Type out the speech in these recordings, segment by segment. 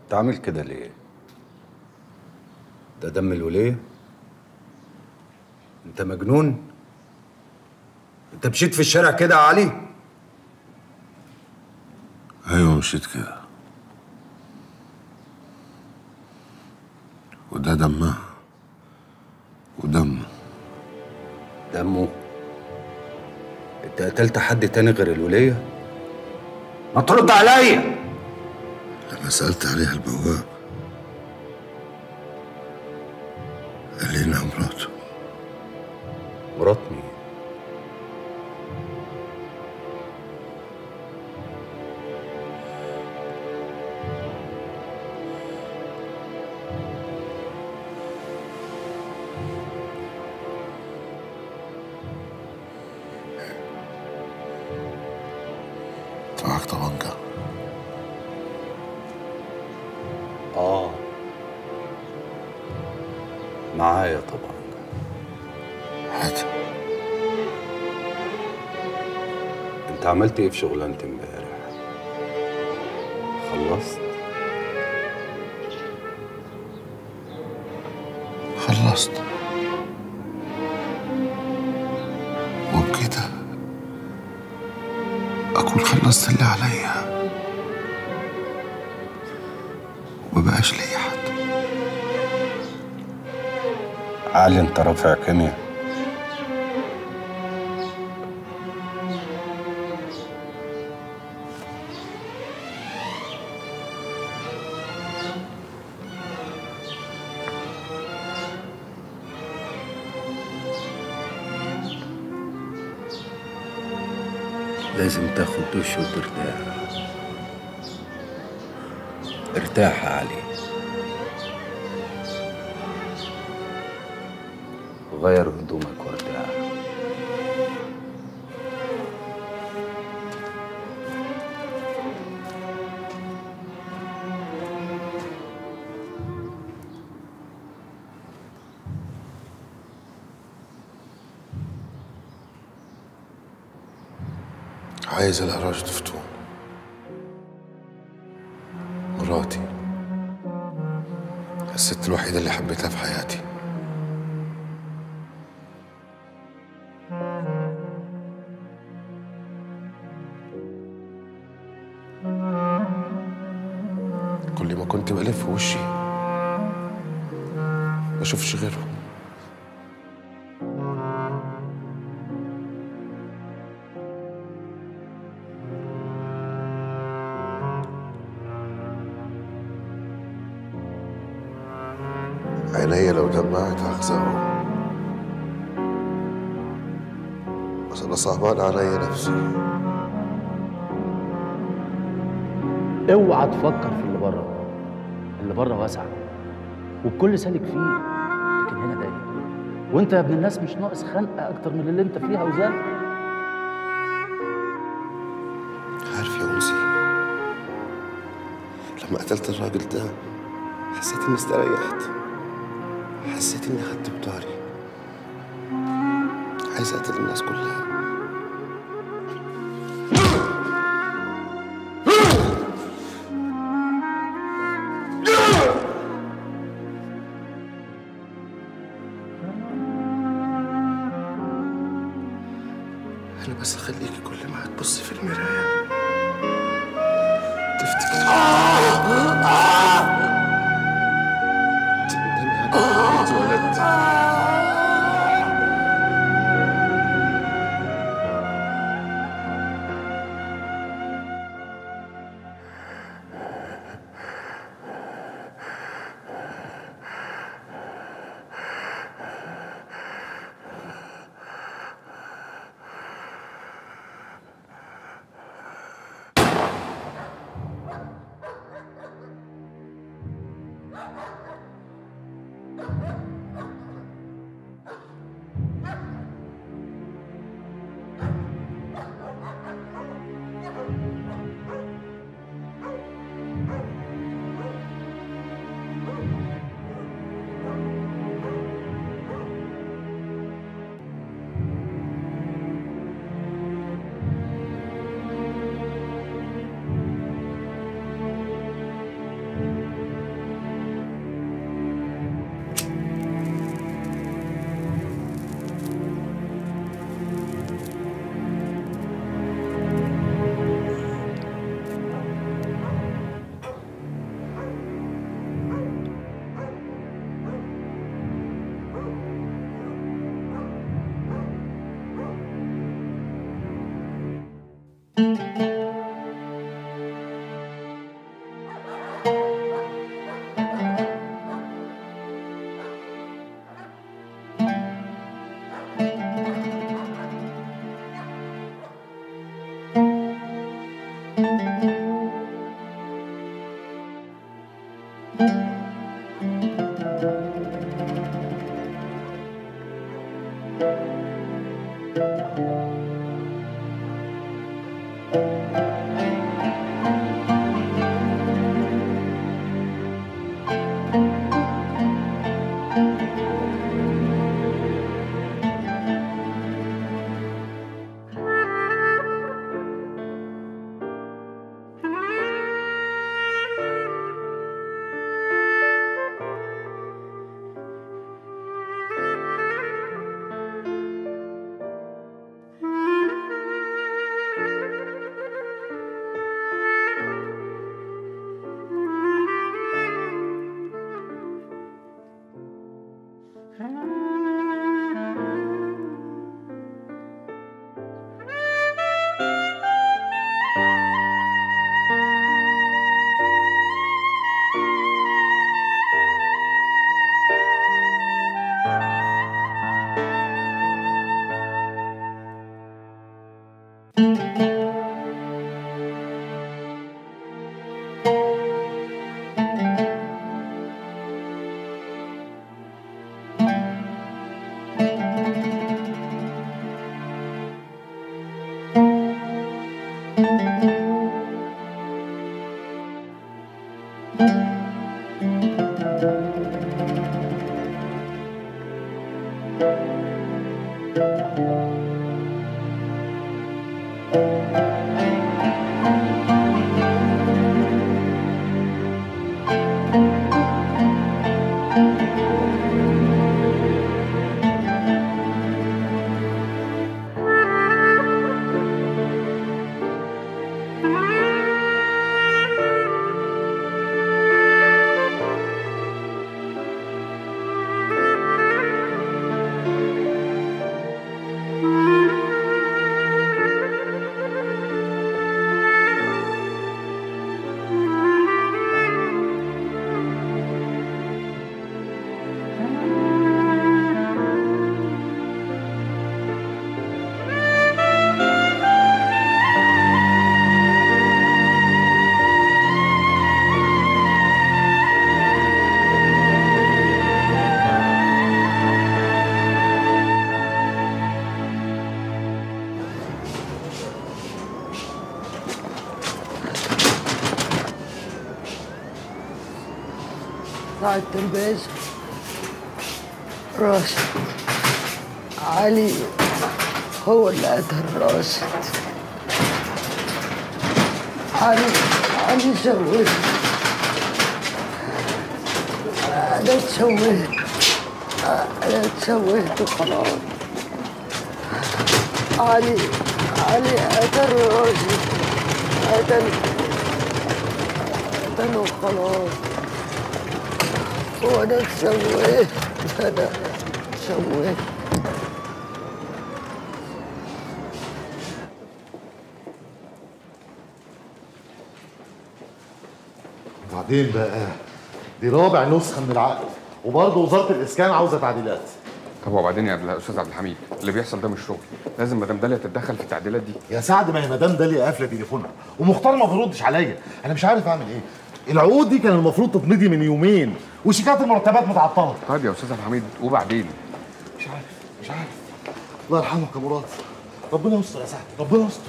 انت عامل كده ليه ده دم الوليه انت مجنون انت مشيت في الشارع كده يا علي ايوه مشيت كده وده دمها ودمه دمه انت قتلت حد تاني غير الوليه ما ترد عليا لما سألت عليها البواب قال لي انها مراته مرات مين انت معاك طبنجة اه معايا طبعا هات انت عملت ايه في شغلانه امبارح خلصت خلصت وبكده أكون خلصت اللي عليا ومبقاش ليا حد علي انت رافع كيمياء لازم تاخد دش وترتاح ارتاح يا علي غير هدومك وارتاح عايز الأراج تفتون مراتي الست الوحيدة اللي حبيتها في حياتي كل ما كنت بلف وشي ما اشوفش غيره عينيا لو دمعت هخزقه بس انا صعبان عليا نفسي اوعى تفكر في اللي بره اللي بره واسع والكل سالك فيه لكن هنا ضيق وانت يا ابن الناس مش ناقص خنقه اكتر من اللي انت فيها وزاد عارف يا أنسي لما قتلت الراجل ده حسيت إني استريحت حسيت إني خدت بطاري عايز أقتل الناس كلها أنا بس أخليكي كل ما هتبصي في المراية تفتكري تندمي على إنك اتولدتي سعادة الباشا راشد علي هو اللي قتل راشد علي علي شوهت أنا اتشوهت أنا اتشوهت وخلاص علي علي قتل راشد قتل قتل وخلاص وانا اتسويت انا اتسويت بعدين بقى دي رابع نسخة من العقد وبرضه وزارة الإسكان عاوزة تعديلات طب وبعدين يا استاذ عبد الحميد اللي بيحصل ده مش شغل لازم مدام داليا تتدخل في التعديلات دي يا سعد ما هي مدام داليا قافلة تليفونها ومختار ما بيردش عليا أنا مش عارف أعمل إيه العقود دي كان المفروض تتمضي من يومين وشيكات المرتبات متعطلة طيب يا استاذ عبد الحميد وبعدين مش عارف مش عارف الله يرحمك يا مراد ربنا يستر يا سعد ربنا يستر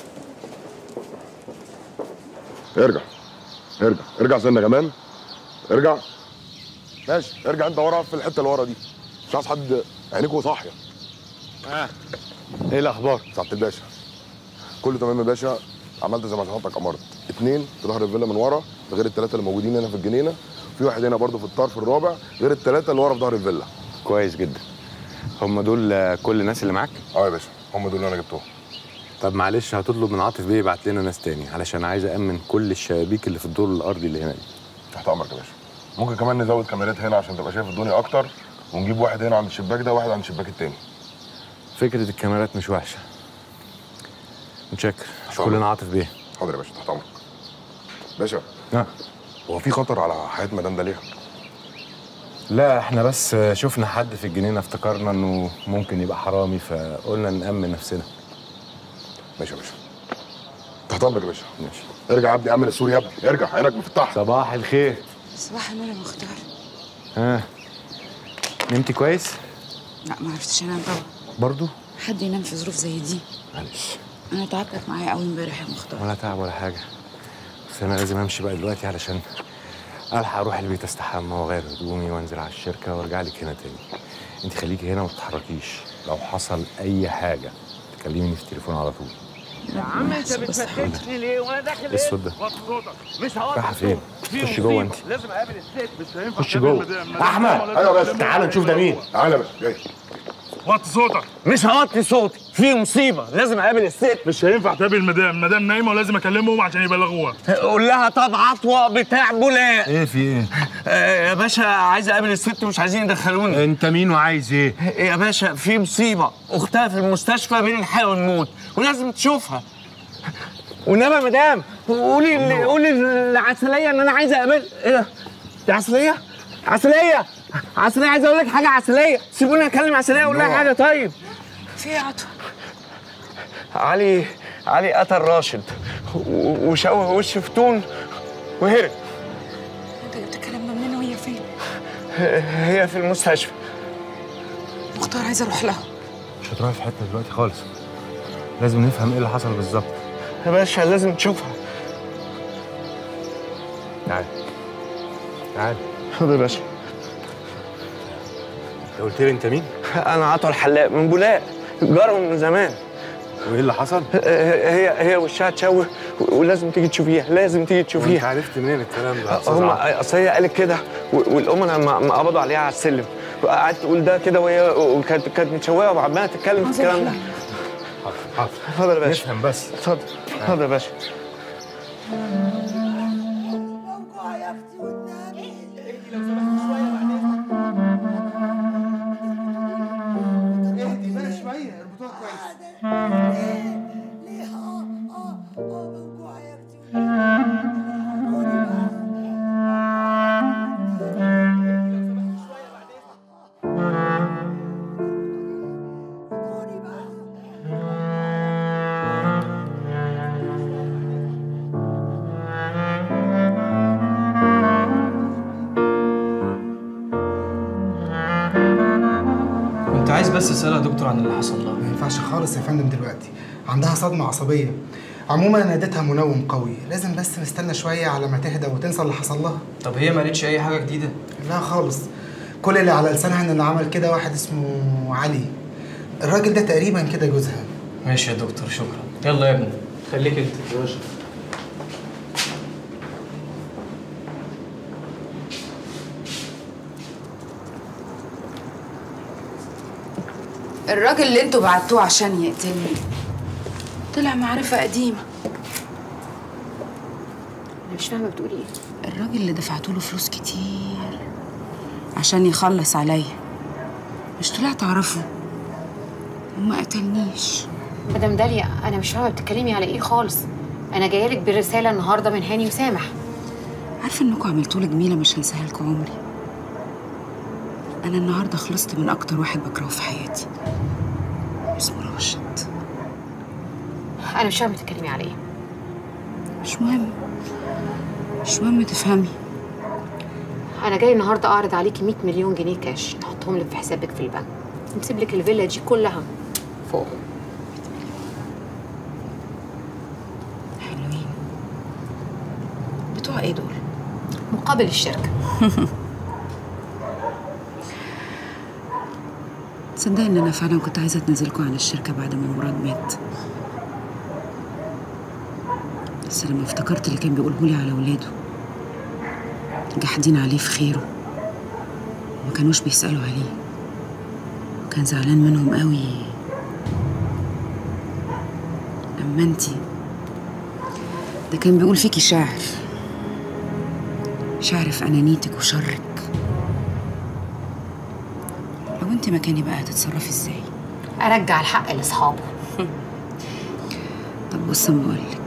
ارجع ارجع ارجع سنه كمان ارجع ماشي ارجع انت ورا في الحته اللي ورا دي مش عايز حد عينيكوا صاحيه ها ايه الاخبار سعاده الباشا كله تمام يا باشا عملت زي ما حضرتك امرت اتنين في ظهر الفيلا من ورا غير الثلاثه اللي موجودين هنا في الجنينه في واحد هنا برضو في الطرف الرابع غير الثلاثه اللي ورا في ظهر الفيلا كويس جدا هم دول آه، كل الناس اللي معاك اه يا باشا هم دول اللي انا جبتهم طب معلش هتطلب من عاطف بيه يبعت لنا ناس تاني علشان عايز امن كل الشبابيك اللي في الدور الارضي اللي هنا دي تحت امرك يا باشا ممكن كمان نزود كاميرات هنا عشان تبقى شايف الدنيا اكتر ونجيب واحد هنا عند الشباك ده وواحد عند الشباك التاني فكره الكاميرات مش وحشه متشكر تحت كلنا امرك عاطف بيه حاضر يا باشا تحت امرك باشا ها هو في خطر على حياه مدام داليا لا احنا بس شفنا حد في الجنينه افتكرنا انه ممكن يبقى حرامي فقلنا نأمن نفسنا ماشي يا باشا تحت امرك يا باشا ماشي ارجع يا ابني امن السوري يا ابني ارجع عينك مفتحه صباح الخير صباح النور يا مختار ها نمتي كويس لا ما عرفتش انام طبعا برضو حد ينام في ظروف زي دي معلش انا تعبت معايا قوي امبارح يا مختار ولا تعب ولا حاجه بس انا لازم امشي بقى دلوقتي علشان الحق اروح البيت استحمى واغير هدومي وانزل على الشركه وارجع لك هنا تاني انت خليكي هنا وما تتحركيش لو حصل اي حاجه تكلميني في التليفون على طول يا عم انت بتفتشني ليه وانا داخل ايه الصوت ده؟ وطي صوتك مش هقعد رايحه فين؟ في خش جوه انت مصيبة. لازم اقابل الست مش هينفع خش جوه احمد ايوه يا باشا تعال نشوف ده مين تعالى يا باشا جاي وطي صوتك مش هوطي صوتي في مصيبه لازم اقابل الست مش هينفع تقابل المدام المدام نايمه ولازم اكلمهم عشان يبلغوها قول لها طب عطوه بتاع بولاق ايه في ايه آه، يا باشا عايز اقابل الست مش عايزين يدخلوني انت مين وعايز ايه يا باشا في مصيبه اختها في المستشفى بين الحياه والموت ولازم تشوفها والنبي يا مدام قولي قولي العسليه ان انا عايز اقابل ايه ده؟ دي عسليه؟ عسليه عسليه عايز اقول لك حاجه عسليه سيبوني اكلم عسليه اقول لها حاجه طيب في ايه يا عطوه علي علي قتل راشد و- وشوه وش فتون وهرب انت جبت الكلام ده منين وهي فين هي في المستشفى مختار عايزه اروح لها مش هتروحي في حته دلوقتي خالص لازم نفهم ايه اللي حصل بالظبط يا باشا لازم تشوفها تعال تعال حاضر يا باشا انت قلت لي انت مين؟ انا عطا الحلاق من بولاق جارهم من زمان وايه اللي حصل؟ هي هي وشها اتشوه ولازم تيجي تشوفيها لازم تيجي انت تشوفيها عرفت منين الكلام ده؟ يا أستاذ هم عاطف؟ اصل هي قالت كده و- والامنا ما ما قبضوا عليها على السلم وقعدت تقول ده كده وهي وكانت كانت متشوهه وعماله تتكلم في الكلام ده حاضر حاضر اتفضل يا باشا نفهم بس اتفضل اتفضل يا باشا اهدي بقى شويه اربطوها كويس كنت عايز بس اسالها يا دكتور عن اللي حصل لها ما ينفعش خالص يا فندم دلوقتي عندها صدمه عصبيه عموما انا اديتها منوم قوي لازم بس نستنى شويه على ما تهدى وتنسى اللي حصل لها طب هي ما قالتش اي حاجه جديده لا خالص كل اللي على لسانها ان اللي عمل كده واحد اسمه علي الراجل ده تقريبا كده جوزها ماشي يا دكتور شكرا يلا يا ابني خليك انت الراجل اللي انتوا بعتوه عشان يقتلني طلع معرفة قديمة انا مش فاهمه بتقولي ايه الراجل اللي دفعت له فلوس كتير عشان يخلص عليا مش طلعت اعرفه وما قتلنيش مدام داليا انا مش فاهمه بتتكلمي على ايه خالص انا جايه لك برساله النهارده من هاني وسامح عارفه انكم عملتوا لي جميله مش هنساها لكم عمري انا النهارده خلصت من اكتر واحد بكرهه في حياتي اسمه راشد انا مش فاهمه بتتكلمي على ايه مش مهم مش مهم تفهمي انا جاي النهارده اعرض عليكي 100 مليون جنيه كاش نحطهم لك في حسابك في البنك نسيب لك الفيلا دي كلها فوق حلوين بتوع ايه دول مقابل الشركه تصدقي ان انا فعلا كنت عايزه اتنازلكوا عن الشركه بعد ما مراد مات بس لما افتكرت اللي كان بيقوله لي على ولاده جاحدين عليه في خيره ما كانوش بيسالوا عليه وكان زعلان منهم قوي اما انتي ده كان بيقول فيكي شاعر شاعر في انانيتك وشرك لو انت مكاني بقى هتتصرفي ازاي ارجع الحق لاصحابه طب بص أما أقولك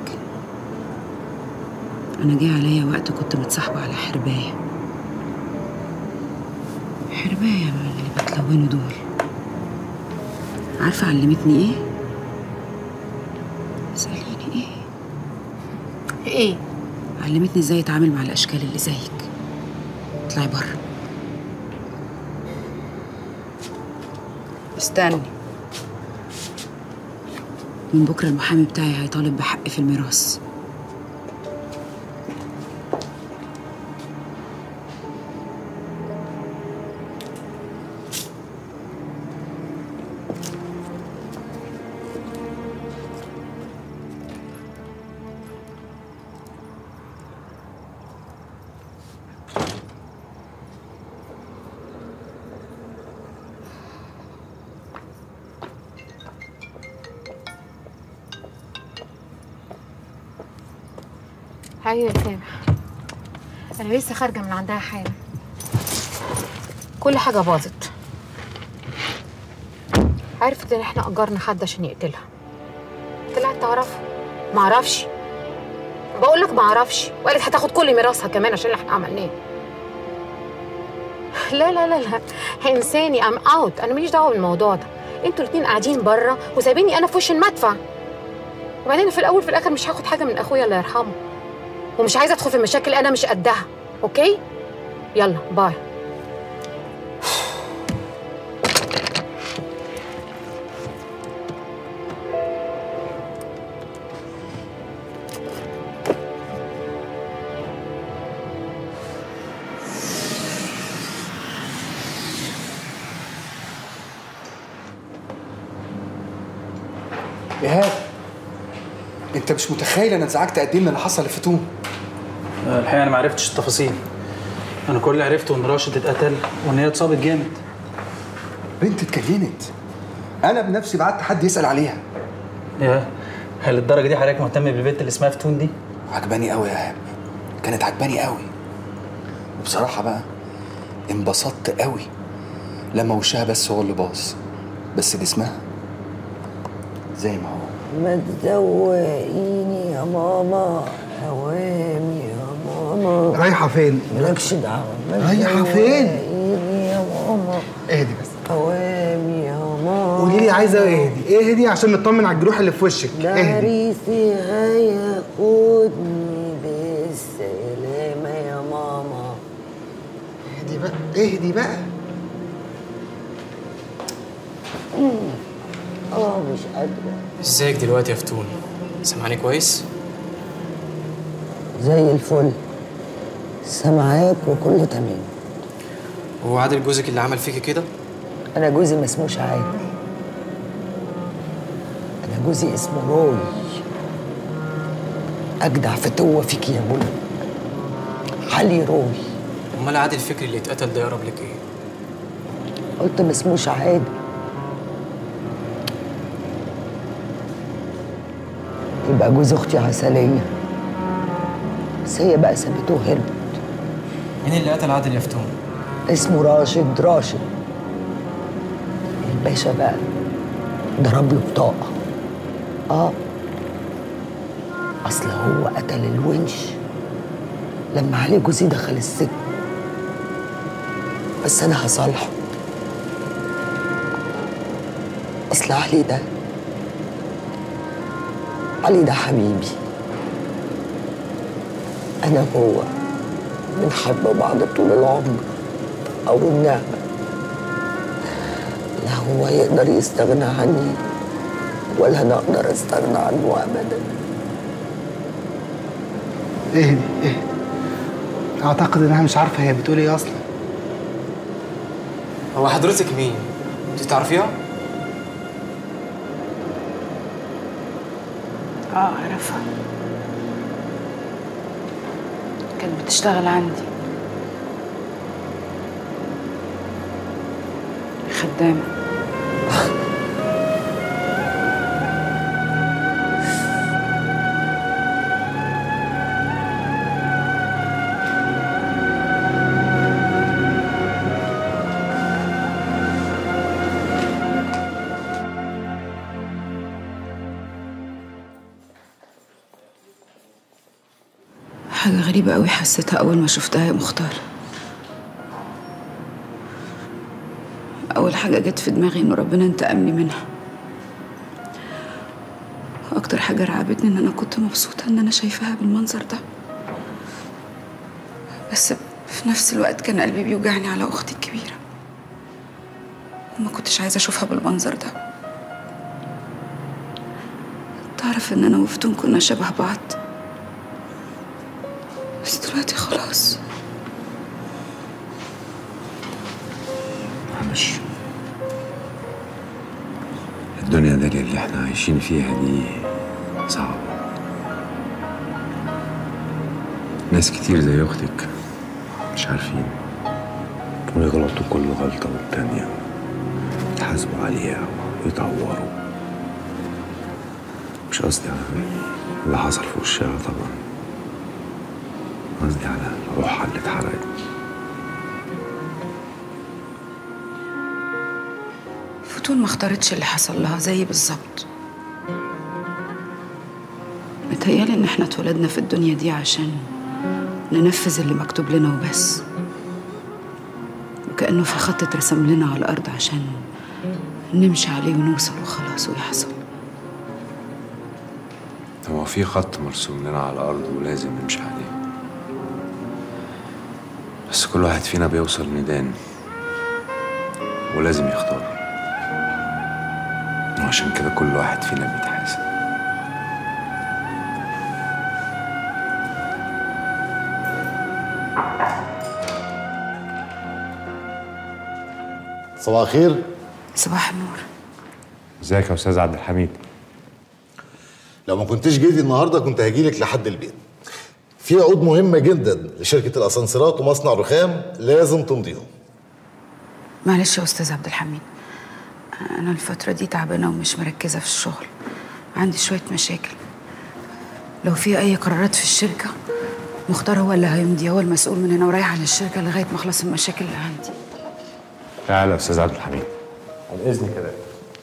أنا جه عليا وقت كنت متصاحبة على حرباية حرباية من اللي بتلونوا دول عارفة علمتني إيه؟ اسأليني إيه؟ ايه علمتني إزاي أتعامل مع الأشكال اللي زيك اطلعي بره استني من بكرة المحامي بتاعي هيطالب بحق في الميراث ايوه يا سامح انا لسه خارجه من عندها حالا كل حاجه باظت عرفت ان احنا اجرنا حد عشان يقتلها طلعت تعرفه معرفش بقول لك معرفش وقالت هتاخد كل ميراثها كمان عشان اللي احنا عملناه لا لا لا لا انساني ام اوت انا ماليش دعوه بالموضوع ده انتوا الاتنين قاعدين بره وسايبيني انا في وش المدفع وبعدين في الاول في الاخر مش هاخد حاجه من اخويا الله يرحمه ومش عايزه ادخل في مشاكل انا مش قدها اوكي يلا باي ايهاب انت مش متخيل انا اتزعجت قد ايه من اللي حصل لفتون الحقيقه انا ما عرفتش التفاصيل انا كل اللي عرفته ان راشد اتقتل وان هي اتصابت جامد بنت اتكلمت انا بنفسي بعت حد يسال عليها يا هل الدرجه دي حضرتك مهتم بالبنت اللي اسمها فتون دي عجباني قوي يا ايهاب كانت عجباني قوي وبصراحه بقى انبسطت قوي لما وشها بس هو اللي باظ بس جسمها زي ما هو ما تزوقيني يا ماما هوامي يا ماما رايحة فين؟ مالكش دعوة ما رايحة فين؟ تزوقيني يا ماما اهدي بس هوامي يا ماما قولي لي عايزة اهدي اهدي عشان نطمن على الجروح اللي في وشك ده اهدي عريسي هياخدني بالسلامة يا ماما اهدي بقى اهدي بقى اه مش قادرة ازيك دلوقتي يا فتون سامعني كويس زي الفل سامعاك وكله تمام هو عادل جوزك اللي عمل فيكي كده انا جوزي ما اسموش عادل انا جوزي اسمه روي اجدع فتوه فيك يا بني علي روي امال عادل فكري اللي اتقتل ده يقرب لك ايه قلت ما اسموش عادل يبقى جوز اختي عسليه بس هي بقى سابته وهربت مين اللي قتل عادل يا فتون اسمه راشد راشد الباشا بقى ضرب له بطاقة اه اصل هو قتل الونش لما علي جوزي دخل السجن بس انا هصالحه اصل علي ده علي ده حبيبي انا هو بنحب بعض طول العمر او النعمه لا هو يقدر يستغنى عني ولا انا اقدر استغنى عنه ابدا اهدي اهدي اعتقد انها مش عارفة هي بتقول ايه اصلا هو حضرتك مين انت تعرفيها اه اعرفها كانت بتشتغل عندي خدامة حاجة غريبة قوي حسيتها أول ما شفتها يا مختار أول حاجة جت في دماغي إن ربنا انتقمني منها وأكتر حاجة رعبتني إن أنا كنت مبسوطة إن أنا شايفاها بالمنظر ده بس في نفس الوقت كان قلبي بيوجعني على أختي الكبيرة وما كنتش عايزة أشوفها بالمنظر ده تعرف إن أنا وفتون كنا شبه بعض بس دلوقتي خلاص معلش الدنيا داليا اللي احنا عايشين فيها دي صعبة ناس كتير زي أختك مش عارفين ويغلطوا كل غلطة والتانية يتحاسبوا عليها ويتعوروا مش قصدي على اللي حصل في وشها طبعا قصدي على روحها اللي اتحرقت فتون ما اختارتش اللي حصل لها زي بالظبط متهيألي إن احنا اتولدنا في الدنيا دي عشان ننفذ اللي مكتوب لنا وبس وكأنه في خط اترسم لنا على الأرض عشان نمشي عليه ونوصل وخلاص ويحصل هو في خط مرسوم لنا على الأرض ولازم نمشي عليه بس كل واحد فينا بيوصل ميدان ولازم يختار وعشان كده كل واحد فينا بيتحاسب صباح الخير صباح النور ازيك يا استاذ عبد الحميد لو ما كنتش جيتي النهارده كنت هجيلك لحد البيت في عقود مهمه جدا لشركه الاسانسيرات ومصنع الرخام لازم تمضيهم معلش يا أستاذ عبد الحميد أنا الفترة دي تعبانة ومش مركزة في الشغل عندي شوية مشاكل لو في أي قرارات في الشركة مختار هو اللي هيمضي هو المسؤول من هنا ورايح عن الشركة لغاية ما أخلص المشاكل اللي عندي تعالى يا استاذ عبد الحميد عن اذنك كده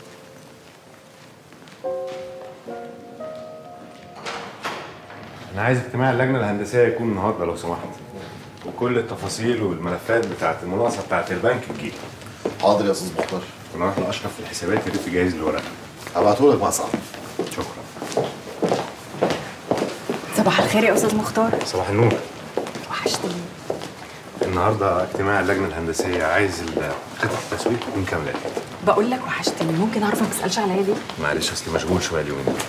انا عايز اجتماع اللجنه الهندسيه يكون النهارده لو سمحت وكل التفاصيل والملفات بتاعت المناقصه بتاعت البنك تجيلي حاضر يا استاذ مختار وانا رايح لاشرف في الحسابات يا ريت تجهز لي الورق هبعتهولك مع صاحبي شكرا صباح الخير يا استاذ مختار صباح النور وحشتني النهارده اجتماع اللجنه الهندسيه عايز ال- خطه التسويق تكون كامله بقول لك وحشتني ممكن اعرف ما تسالش عليا ليه معلش اصلي مشغول شويه اليومين دول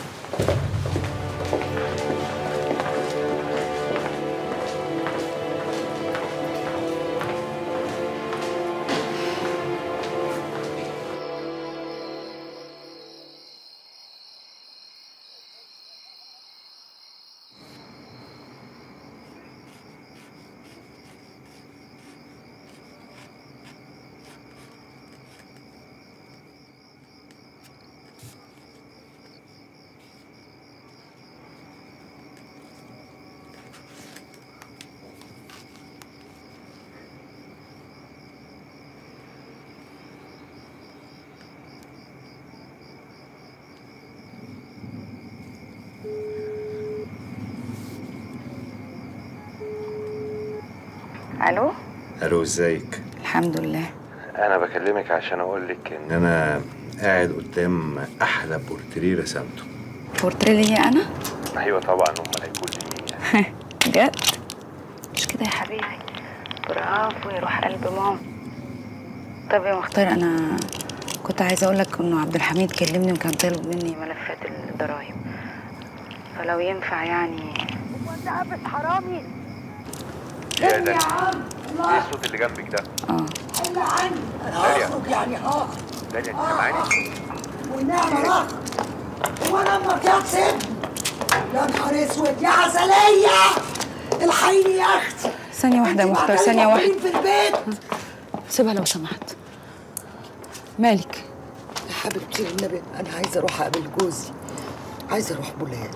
ألو الو ازيك الحمد لله انا بكلمك عشان اقول لك ان انا قاعد قدام احلى بورتريه رسمته بورتريه ليا أنا ايوه طبعا امال هيكون لي مين بجد مش كده يا حبيبي برافو يا روح قلب ماما طب يا مختار أنا كنت عايزة أقول لك إنه عبد الحميد كلمني وكان طالب مني ملفات الضرايب فلو ينفع يعني بس حرامي يا يا عم ايه الصوت اللي جنبك ده؟ اه الا عني انا داليا. هخرج يعني هخرج داليا انت سامعاني؟ والنعمة هخرج هو انا امك يا تسيبني يا نهار اسود يا عسلية الحقيني يا اختي ثانية واحدة يا انتي مختار معتلة ثانية واحدة في البيت سيبها لو سمحت مالك يا حبيبتي النبي انا عايزه اروح اقابل جوزي عايزه اروح بولاد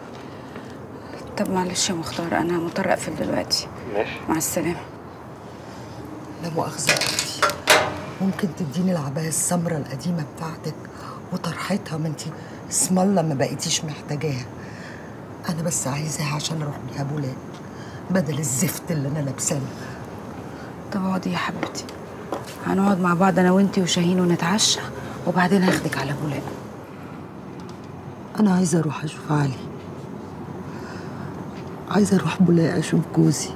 طب معلش يا مختار أنا مضطرة أقفل دلوقتي ماشي مع السلامة لا مؤاخذه يا اختي ممكن تديني العبايه السمراء القديمه بتاعتك وطرحتها ما انت اسم الله ما بقيتيش محتاجاها انا بس عايزاها عشان اروح بيها بولاد بدل الزفت اللي انا لابساه طب اقعدي يا حبيبتي هنقعد مع بعض انا وانتي وشاهين ونتعشى وبعدين هاخدك على بولاق انا عايزه اروح اشوف علي عايزه اروح بولاق اشوف جوزي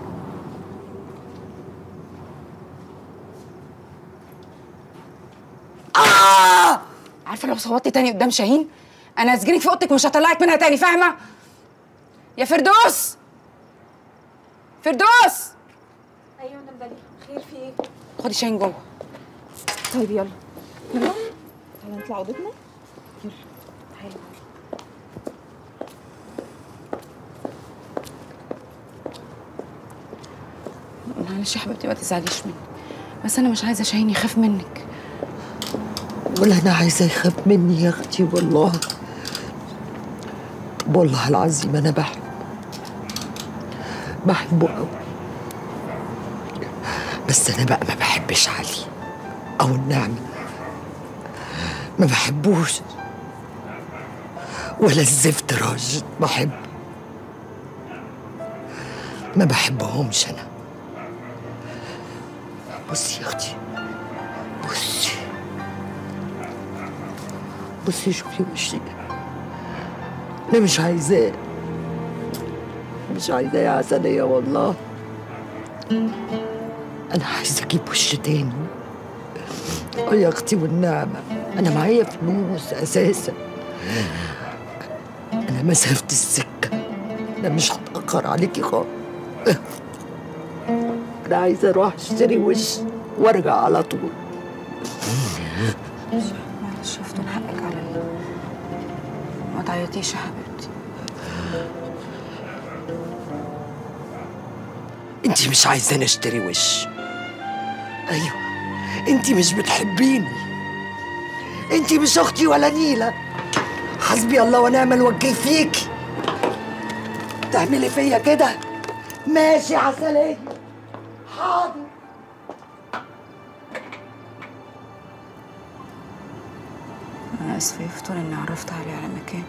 آه! عارفه لو صوتي تاني قدام شاهين انا هسجنك في اوضتك ومش هطلعك منها تاني فاهمه يا فردوس فردوس ايوه انا مدلي خير في ايه خدي شاهين جوه طيب يلا يلا تعالى نطلع اوضتنا يلا تعالى معلش يا حبيبتي ما تزعليش مني بس انا مش عايزه شاهين يخاف منك ولا انا عايزه يخاف مني يا اختي والله والله العظيم انا بحب بحبه قوي بس انا بقى ما بحبش علي او النعمه ما بحبوش ولا الزفت راشد بحب ما بحبهمش انا بصي يا اختي بصي بصي شوفي وشي انا مش عايزاه مش عايزاه يا عسلية والله انا عايزه اجيب وش تاني اه يا اختي والنعمه انا معايا فلوس اساسا انا مسافه السكه انا مش هتاخر عليكي خالص انا عايزه اروح اشتري وش وارجع على طول معلش افتن حقك عليا ما تعيطيش يا حبيبتي انت مش عايزاني اشتري وش ايوه انت مش بتحبيني انت مش اختي ولا نيله حسبي الله ونعم الوكيل فيكي تعملي فيا كده ماشي عسلية حاضر انا اسفه يا فتون اني عرفت علي على مكان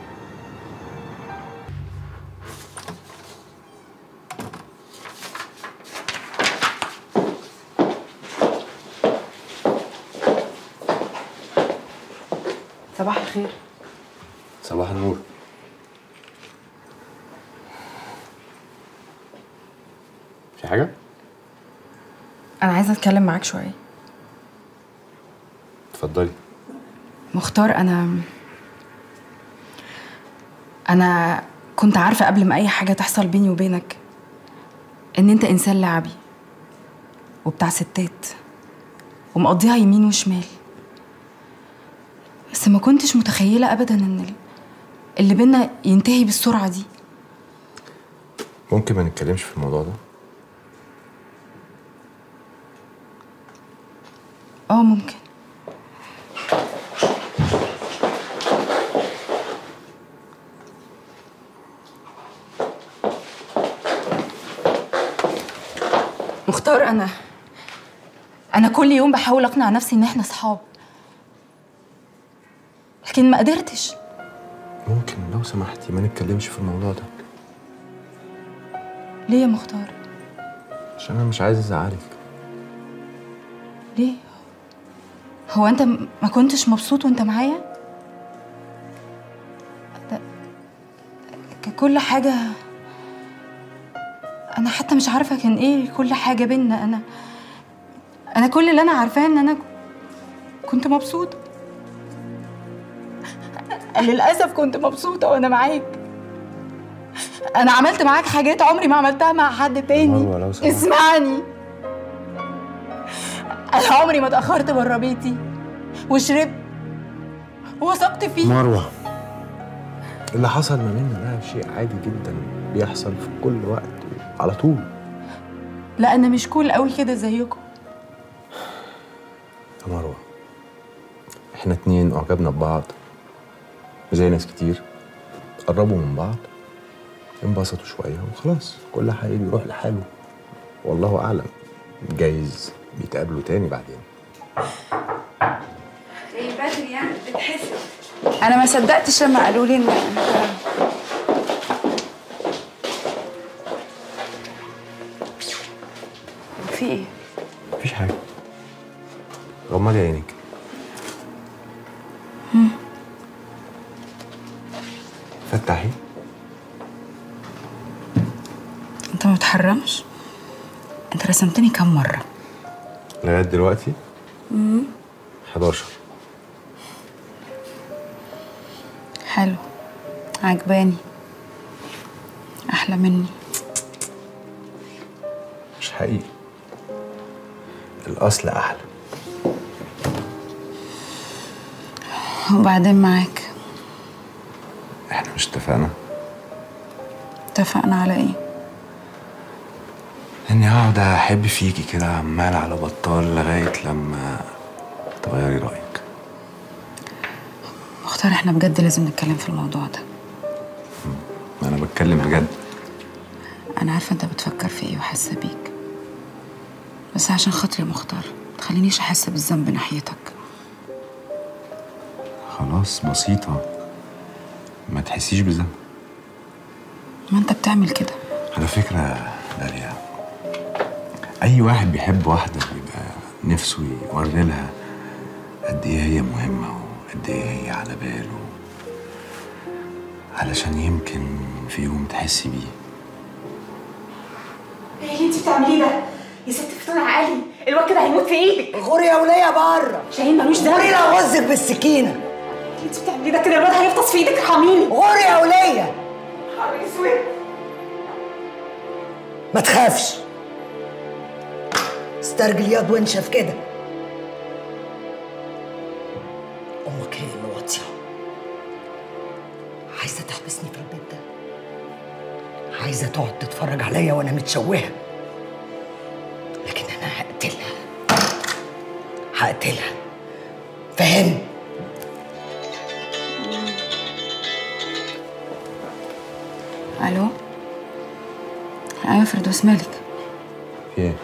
صباح الخير صباح النور في حاجه انا عايزه اتكلم معاك شويه اتفضلي مختار انا انا كنت عارفه قبل ما اي حاجه تحصل بيني وبينك ان انت انسان لعبي وبتاع ستات ومقضيها يمين وشمال بس ما كنتش متخيله ابدا ان ال- اللي بينا ينتهي بالسرعه دي ممكن ما نتكلمش في الموضوع ده اه ممكن مختار انا انا كل يوم بحاول اقنع نفسي ان احنا صحاب لكن ما قدرتش ممكن لو سمحتي ما نتكلمش في الموضوع ده ليه يا مختار عشان انا مش عايز ازعلك ليه هو انت م- ما كنتش مبسوط وانت معايا ده ك- كل حاجه انا حتى مش عارفه كان ايه كل حاجه بينا انا انا كل اللي انا عارفاه ان انا كنت مبسوطه للاسف كنت مبسوطه وانا معاك انا عملت معاك حاجات عمري ما عملتها مع حد تاني مروة، لو سمحت. اسمعني انا عمري ما اتاخرت بره بيتي وشربت وثقت فيك مروه اللي حصل ما بيننا ده شيء عادي جدا بيحصل في كل وقت على طول لا انا مش كول قوي كده زيكم يا مروه احنا اتنين اعجبنا ببعض زي ناس كتير قربوا من بعض انبسطوا شويه وخلاص كل حاجه بيروح لحاله والله اعلم جايز بيتقابلوا تاني بعدين ايه بدري يعني بتحسب انا ما صدقتش لما قالوا لي ان غمضي عينك مم. فتحي انت ما بتحرمش انت رسمتني كم مرة لغايه دلوقتي مم. 11 حلو عجباني احلى مني مش حقيقي الاصل احلى وبعدين معاك احنا مش اتفقنا اتفقنا على ايه اني هقعد احب فيكي كده عمال على بطال لغايه لما تغيري رايك مختار احنا بجد لازم نتكلم في الموضوع ده انا بتكلم بجد انا عارفه انت بتفكر في ايه وحاسه بيك بس عشان خاطري يا مختار تخلينيش احس بالذنب ناحيتك خلاص بسيطه ما تحسيش بذنب ما انت بتعمل كده على فكره داليا اي واحد بيحب واحده بيبقى نفسه يوري لها قد ايه هي مهمه وقد ايه هي على باله علشان يمكن في يوم تحسي بيه ايه اللي انت بتعمليه ده؟ يا ست فتون عقلي الواد كده هيموت في ايدك غوري يا ولية بره شاهين ملوش دم غوري لا غزك بالسكينة اللي انت بتعمليه ده كده الواد هيفطس في ايدك ارحميني غوري يا ولية نهار اسود ما تخافش استرجل ياض وانشف كده امك هي اللي واطيه عايزه تحبسني في البيت ده عايزه تقعد تتفرج عليا وانا متشوهه لكن انا هقتلها هقتلها فاهم الو ايوه فردوس مالك في ايه؟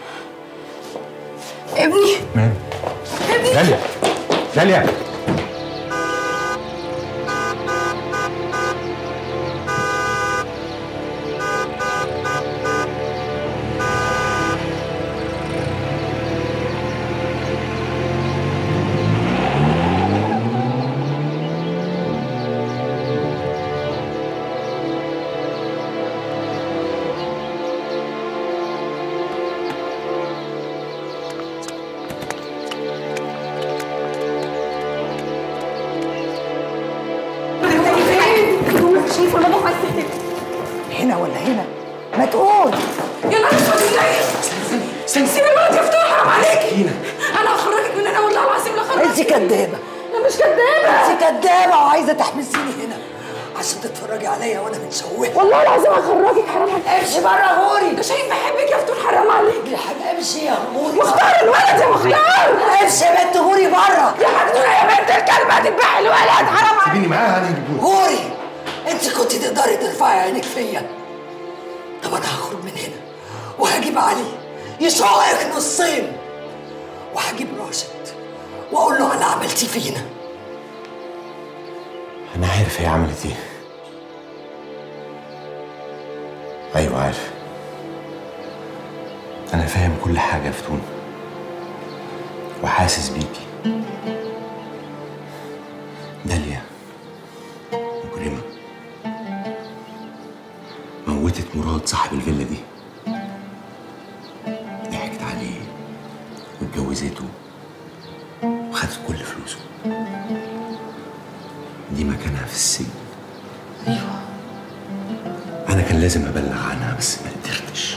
ابني مالك؟ ابني داليا داليا شايفه ولا بابا عايز تقتلك هنا ولا هنا ما تقول يا نهار اسود ازاي؟ استني سيب الولد يفتح حرام عليكي هنا انا هخرجك من هنا والله العظيم لا خرجك انت كدابه انا مش كدابه انت كدابه وعايزه تحبسيني هنا عشان تتفرجي عليا وانا متشوهه والله العظيم هخرجك حرام عليك امشي بره غوري ده شايف بحبك يا فتون حرام عليك يا حاج امشي يا غوري مختار الولد يا مختار امشي يا بنت غوري بره يا مجنونه يا بنت الكلب هتذبحي الولد حرام عليك سيبيني معاها انا هجيبهولك غوري انت كنت تقدري ترفعي عينك فيا طب انا هخرج من هنا وهجيب علي يشقك نصين وهجيب راشد واقول له على اللي عملتيه فينا انا عارف هي عملت ايه ايوه عارف انا فاهم كل حاجه يا فتون وحاسس بيكي داليا مجرمه موتت مراد صاحب الفيلا دي ضحكت عليه واتجوزته وخدت كل فلوسه دي مكانها في السجن ايوه انا كان لازم ابلغ عنها بس ما قدرتش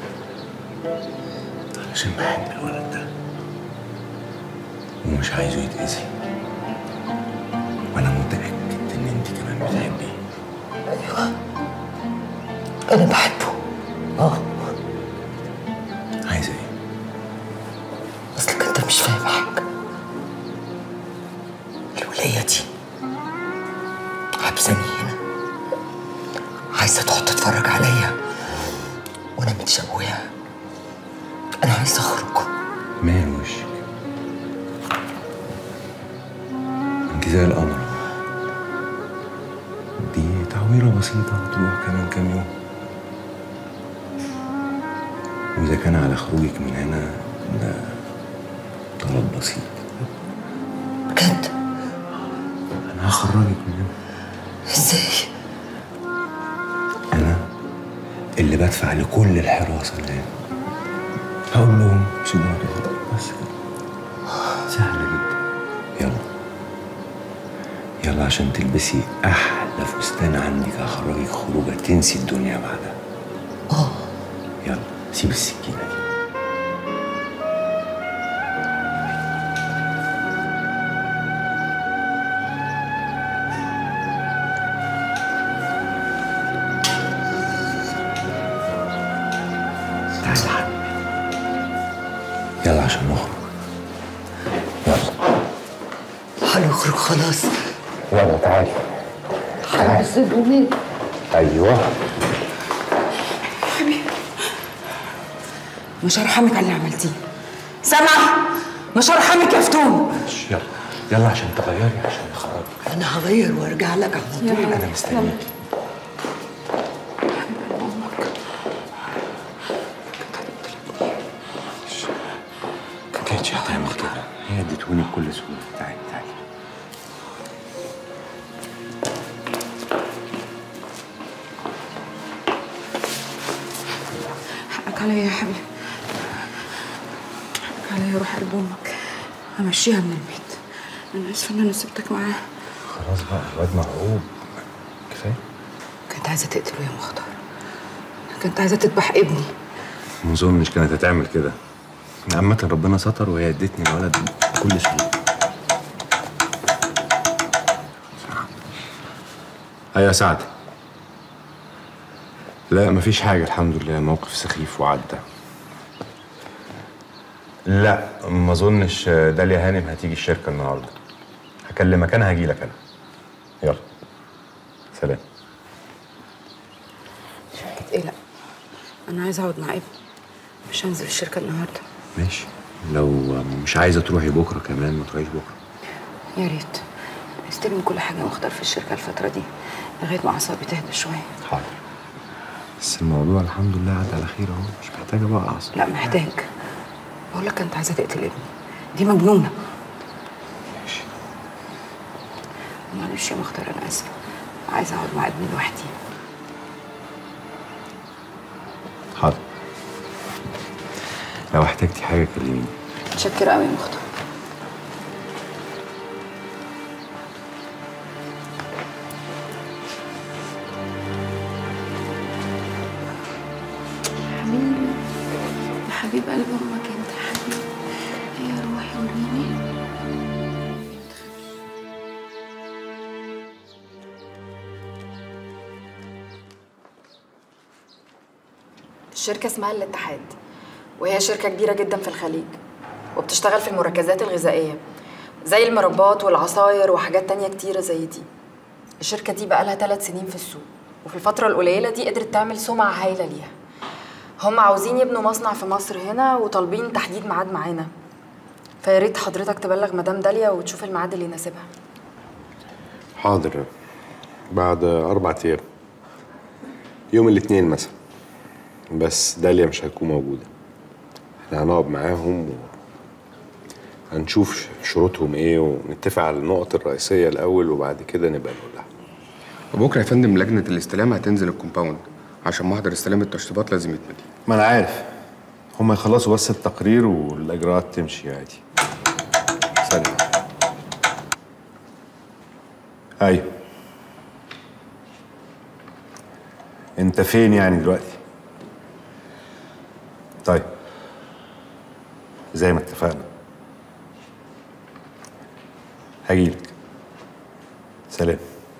علشان بحب الولد ده ومش عايزه يتأذي وانا متأكد ان انت كمان بتحبيه ايوه انا بحبه اه عايزه ايه اصلك انت مش فاهم حاجه الولية دي حبساني هنا عايزة تقعد تتفرج عليا وانا متشوهة انا عايزة اخرج مال وشك انت زي القمر دي تعويرة بسيطة هتروح كمان كام يوم وإذا كان على خروجك من هنا ده طلب بسيط انت انا هخرجك من هنا ازاي انا اللي بدفع لكل الحراسه اللي هنا هقول لهم سيبونا كده بس كده سهله جدا يلا يلا عشان تلبسي احلى فستان عندك هخرجك خروجه تنسي الدنيا بعدها اه يلا سيب السكينه دي تعالى يا حبيبي يلا عشان نخرج هنخرج خلاص يلا تعالي هلبس هدومي ايوه مش هرحمك على اللي عملتيه سامعة مش هرحمك يا فتون يلا يلا عشان تغيري عشان نخرج انا هغير وارجع لك على طول انا مستنيك ما كانتش هتعمل كده هي اديتهوني بكل سهوله تعالي تعالي حقك عليا يا حبيبي حقك عليا روح قلب امك همشيها من البيت انا اسفه ان انا سبتك معاه خلاص بقى الواد مرعوب كفايه كنت عايزه تقتله يا مختار كنت عايزه تذبح ابني ما اظنش كانت هتعمل كده عامة ربنا ستر وهي ادتني الولد بكل سهولة ايوه يا سعد لا مفيش حاجة الحمد لله موقف سخيف وعدى لا ما اظنش داليا هانم هتيجي الشركة النهاردة هكلمك انا هجيلك انا يلا سلام اتقلق انا عايزه اقعد مع ابني مش هنزل الشركه النهارده ماشي لو مش عايزة تروحي بكرة كمان ما تروحيش بكرة يا ريت استلم كل حاجه مختار في الشركه الفتره دي لغايه ما اعصابي تهدى شويه حاضر بس الموضوع الحمد لله عدى على خير اهو مش محتاجة بقى اعصب لا محتاج بقول لك انت عايزه تقتل ابني دي مجنونه ماشي معلش يا مختار انا اسفه عايزه اقعد مع ابني لوحدي حاضر لو احتجتي حاجة كلميني متشكره قوي يا مختار حبيبي يا حبيب قلب امك انت يا حبيبي يا روحي وريني الشركة اسمها الاتحاد وهي شركة كبيرة جدا في الخليج وبتشتغل في المركزات الغذائية زي المربات والعصاير وحاجات تانية كتيرة زي دي الشركة دي بقالها ثلاث سنين في السوق وفي الفترة القليلة دي قدرت تعمل سمعة هايلة ليها هم عاوزين يبنوا مصنع في مصر هنا وطالبين تحديد ميعاد معانا فيا ريت حضرتك تبلغ مدام داليا وتشوف الميعاد اللي يناسبها حاضر بعد أربع أيام يوم الاثنين مثلا بس داليا مش هتكون موجودة احنا هنقعد معاهم و... هنشوف شروطهم ايه ونتفق على النقط الرئيسية الأول وبعد كده نبقى نقول لها وبكره يا فندم لجنه الاستلام هتنزل الكومباوند عشان محضر استلام التشطيبات لازم يتمضي ما أنا عارف هما يخلصوا بس التقرير والإجراءات تمشي عادي سلام أيوه أنت فين يعني دلوقتي؟ طيب زي ما اتفقنا هجيلك سلام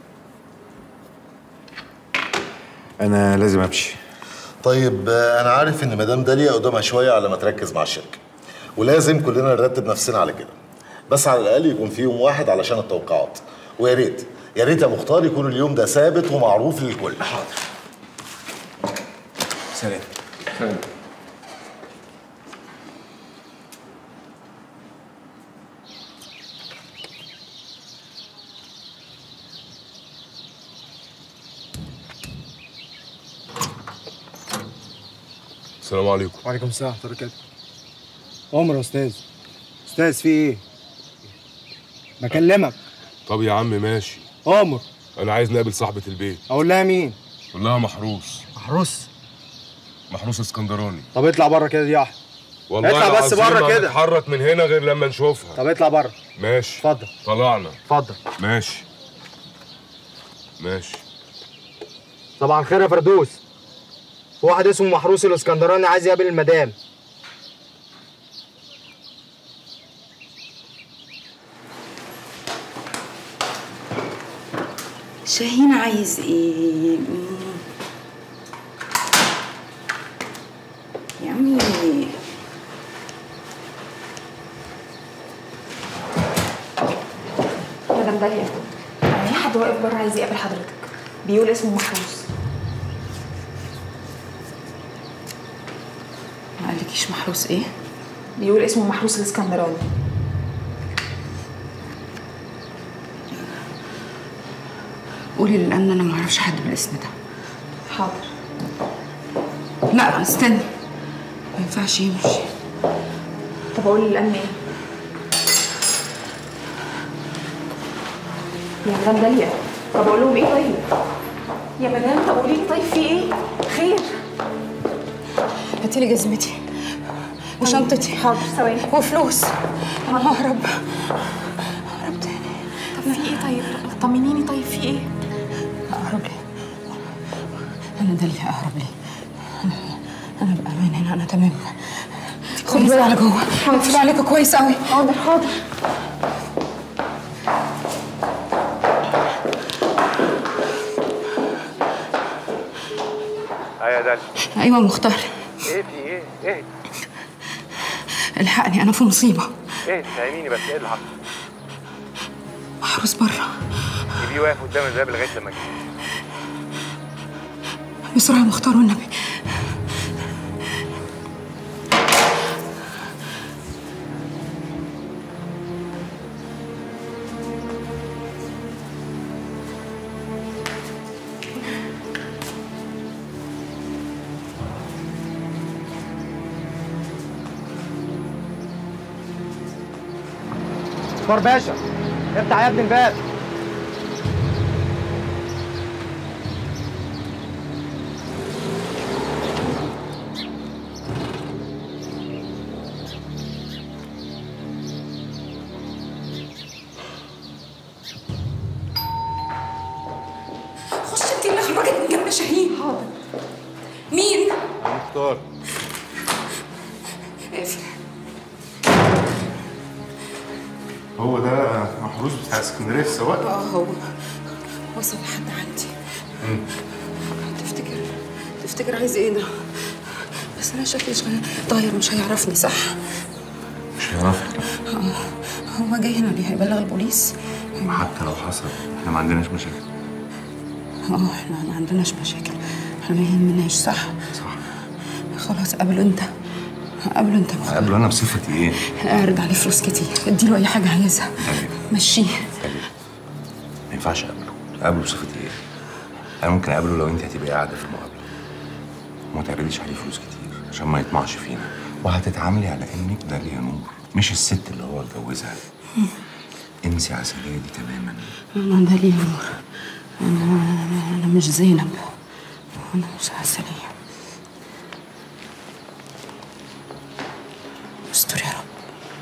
انا لازم امشي طيب آه، انا عارف ان مدام داليا قدامها شويه على ما تركز مع الشركه ولازم كلنا نرتب نفسنا على كده بس على الاقل يكون في يوم واحد علشان التوقيعات ويا ريت يا ريت يا مختار يكون اليوم ده ثابت ومعروف للكل حاضر سلام سلام السلام عليكم وعليكم السلام ورحمه الله وبركاته عمر يا استاذ استاذ في ايه بكلمك طب يا عم ماشي امر انا عايز نقابل صاحبة البيت اقول لها مين قول لها محروس محروس محروس اسكندراني طب اطلع بره كده يا احمد والله اطلع بس العظيم بره ما كده. نتحرك من هنا غير لما نشوفها طب اطلع بره ماشي اتفضل طلعنا اتفضل ماشي ماشي صباح الخير يا فردوس في واحد اسمه محروس الاسكندراني عايز يقابل المدام شاهين عايز ايه مم. يا عمي مدام داليا في حد واقف بره عايز يقابل حضرتك بيقول اسمه محروس ما قالكيش محروس ايه بيقول اسمه محروس الاسكندراني قولي لان انا ما اعرفش حد بالاسم ده حاضر لا استني ما ينفعش يمشي طب اقول للامن ايه يا مدام داليا طب اقول لهم ايه طيب يا مدام طب قولي لي طيب في ايه خير هاتي لي جزمتي وشنطتي حاضر ثواني وفلوس انا ههرب طب في ايه طيب طمنيني طيب في ايه اهرب ليه انا ده اللي اهرب ليه انا انا بامان هنا انا تمام خدي بالي على جوه اقفلي عليكوا كويس قوي حاضر حاضر ايوه يا داليا ايوه مختار ايه في ايه؟ ايه؟ الحقني انا في مصيبه ايه فهميني بس ايه اللي حصل؟ محروس بره سيبيه واقف قدام الباب لغايه لما اجي بسرعه مختار والنبي مختار باشا افتح يا ابني الباب خش انت اللي خرجت من جنب شاهين حاضر مين؟ مختار اقفل هو ده محروس بتاع اسكندريه السواق اه هو وصل لحد عندي تفتكر تفتكر عايز ايه ده؟ بس انا شكلي شغال طاير مش هيعرفني صح؟ مش هيعرفك آه، هو جاي هنا ليه هيبلغ البوليس؟ حتى لو حصل احنا ما عندناش مشاكل اه احنا ما عندناش مشاكل احنا ما يهمناش صح؟ صح خلاص قابله انت قابله انت قبله انا بصفتي ايه؟ اعرض عليه فلوس كتير اديله اي حاجه عايزها مشيه ما ينفعش اقابله اقابله بصفتي ايه؟ انا ممكن اقابله لو انت هتبقي قاعده في المقابله وما تعرضيش عليه فلوس كتير عشان ما يطمعش فينا وهتتعاملي على انك داليا نور مش الست اللي هو اتجوزها انسي عسلية دي تماما انا ده ليه نور انا انا أنا مش زينب انا مش عسليه استر يا رب